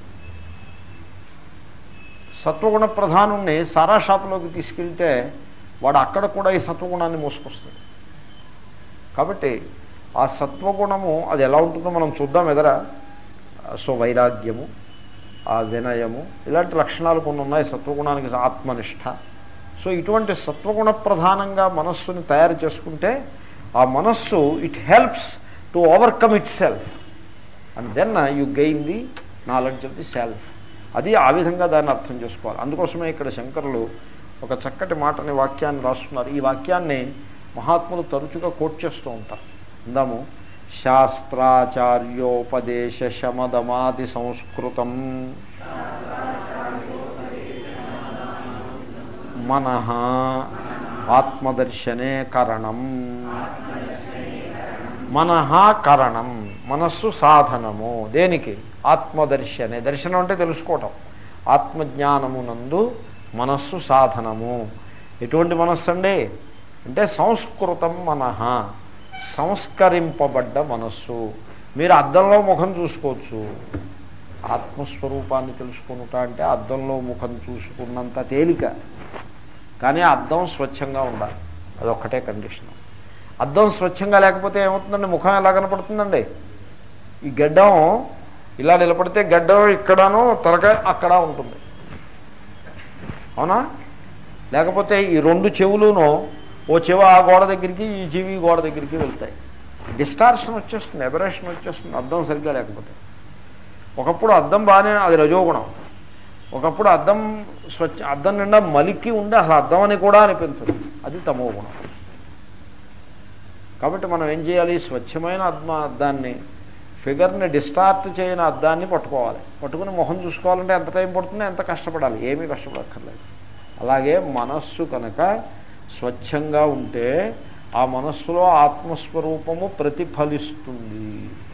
సత్వగుణ ప్రధానుణ్ణి సారా షాపులోకి తీసుకెళ్తే వాడు అక్కడ కూడా ఈ సత్వగుణాన్ని మోసుకొస్తాడు కాబట్టి ఆ సత్వగుణము అది ఎలా ఉంటుందో మనం చూద్దాం ఎదర సో వైరాగ్యము ఆ వినయము ఇలాంటి లక్షణాలు కొన్ని ఉన్నాయి సత్వగుణానికి ఆత్మనిష్ట సో ఇటువంటి సత్వగుణ ప్రధానంగా మనస్సుని తయారు చేసుకుంటే ఆ మనస్సు it helps to overcome it self and then you gain the knowledge of the self అది ఆ విధంగా దాన్ని అర్థం చేసుకోవాలి అందుకోసమే ఇక్కడ శంకరులు ఒక చక్కటి మాటని వాక్యాన్ని రాస్తున్నారు ఈ వాక్యాన్ని మహాత్ములు తరచుగా కోట్ చేస్తూ ఉంటారు అందాము శాస్త్రాచార్యోపదేశ శమదమాది సంస్కృతం మన ఆత్మదర్శనే కరణం మనహ కరణం మనస్సు సాధనము దేనికి ఆత్మదర్శనే దర్శనం అంటే తెలుసుకోవటం ఆత్మజ్ఞానమునందు మనస్సు సాధనము ఎటువంటి మనస్సు అండి అంటే సంస్కృతం మనహ సంస్కరింపబడ్డ మనస్సు మీరు అద్దంలో ముఖం చూసుకోవచ్చు ఆత్మస్వరూపాన్ని తెలుసుకునుట అంటే అద్దంలో ముఖం చూసుకున్నంత తేలిక కానీ అద్దం స్వచ్ఛంగా ఉండాలి అదొక్కటే కండిషన్ అద్దం స్వచ్ఛంగా లేకపోతే ఏమవుతుందండి ముఖం ఎలా కనపడుతుందండి ఈ గడ్డం ఇలా నిలబడితే గడ్డం ఇక్కడను తలకాయ అక్కడ ఉంటుంది అవునా లేకపోతే ఈ రెండు చెవులును ఓ చెవ ఆ గోడ దగ్గరికి ఈ చెవి ఈ గోడ దగ్గరికి వెళ్తాయి డిస్టార్షన్ వచ్చేస్తుంది ఎబరేషన్ వచ్చేస్తుంది అద్దం సరిగ్గా లేకపోతే ఒకప్పుడు అద్దం బాగానే అది రజోగుణం ఒకప్పుడు అద్దం స్వచ్ఛ అద్దం నిండా మలికి ఉండి అసలు అద్దం అని కూడా అనిపించదు అది తమో గుణం కాబట్టి మనం ఏం చేయాలి స్వచ్ఛమైన అద్మ అద్దాన్ని ఫిగర్ని డిస్టార్ట్ చేయని అద్దాన్ని పట్టుకోవాలి పట్టుకుని మొహం చూసుకోవాలంటే ఎంత టైం పడుతుందో ఎంత కష్టపడాలి ఏమీ కష్టపడక్కర్లేదు అలాగే మనస్సు కనుక స్వచ్ఛంగా ఉంటే ఆ మనస్సులో ఆత్మస్వరూపము ప్రతిఫలిస్తుంది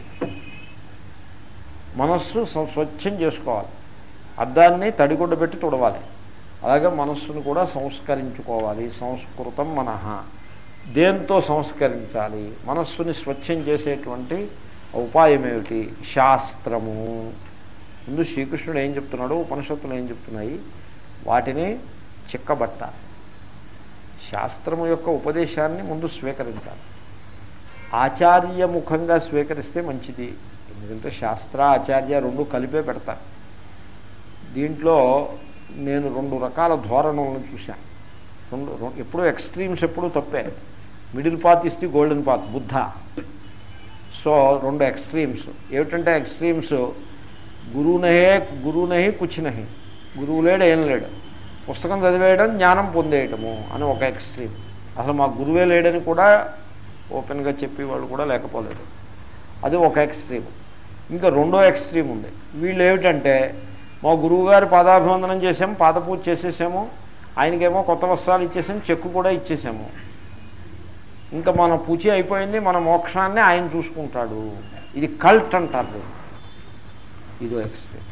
మనస్సు స్వ- స్వచ్ఛం చేసుకోవాలి అద్దాన్ని తడిగుడ్డ పెట్టి తుడవాలి అలాగే మనస్సును కూడా సంస్కరించుకోవాలి సంస్కృతం మనహ దేంతో సంస్కరించాలి మనస్సుని స్వచ్ఛం చేసేటువంటి ఉపాయం ఏమిటి శాస్త్రము ముందు శ్రీకృష్ణుడు ఏం చెప్తున్నాడు ఉపనిషత్తులు ఏం చెప్తున్నాయి వాటిని చిక్కబట్టాలి శాస్త్రము యొక్క ఉపదేశాన్ని ముందు స్వీకరించాలి ఆచార్యముఖంగా స్వీకరిస్తే మంచిది ఎందుకంటే శాస్త్ర ఆచార్య రెండు కలిపే పెడతారు దీంట్లో నేను రెండు రకాల ధోరణులను చూశాను రెండు రెం- ఎప్పుడూ ఎక్స్ట్రీమ్స్ ఎప్పుడూ తప్పే మిడిల్ పాత్ ఇస్తే గోల్డెన్ పాత్ బుద్ధ సో రెండు ఎక్స్ట్రీమ్స్ ఏమిటంటే ఎక్స్ట్రీమ్స్ గురువు నహే గురువు నహి కుచ్ నహి గురువు లేడు ఏం లేడు పుస్తకం చదివేయడం జ్ఞానం పొందేయటము అని ఒక ఎక్స్ట్రీమ్ అసలు మా గురువే లేడని కూడా ఓపెన్గా చెప్పేవాళ్ళు కూడా లేకపోలేదు అది ఒక ఎక్స్ట్రీమ్ ఇంకా రెండో ఎక్స్ట్రీమ్ ఉంది వీళ్ళు ఏమిటంటే మా గురువుగారి పాదాభివందనం చేసాము పాదపూజ చేసేసాము ఆయనకేమో కొత్త వస్త్రాలు ఇచ్చేసాము చెక్కు కూడా ఇచ్చేసాము ఇంకా మన పూచి అయిపోయింది మన మోక్షాన్ని ఆయన చూసుకుంటాడు ఇది కల్ట్ అంటారు దీన్ని. ఇదో ఎక్స్ట్రీమ్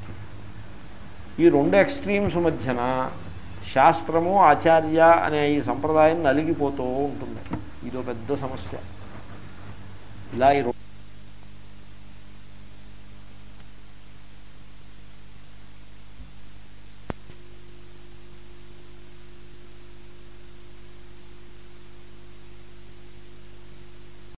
ఈ రెండు ఎక్స్ట్రీమ్స్ మధ్యన శాస్త్రము ఆచార్య అనే ఈ సంప్రదాయం నలిగిపోతూ ఉంటుంది ఇదో పెద్ద సమస్య ఇలా ఈ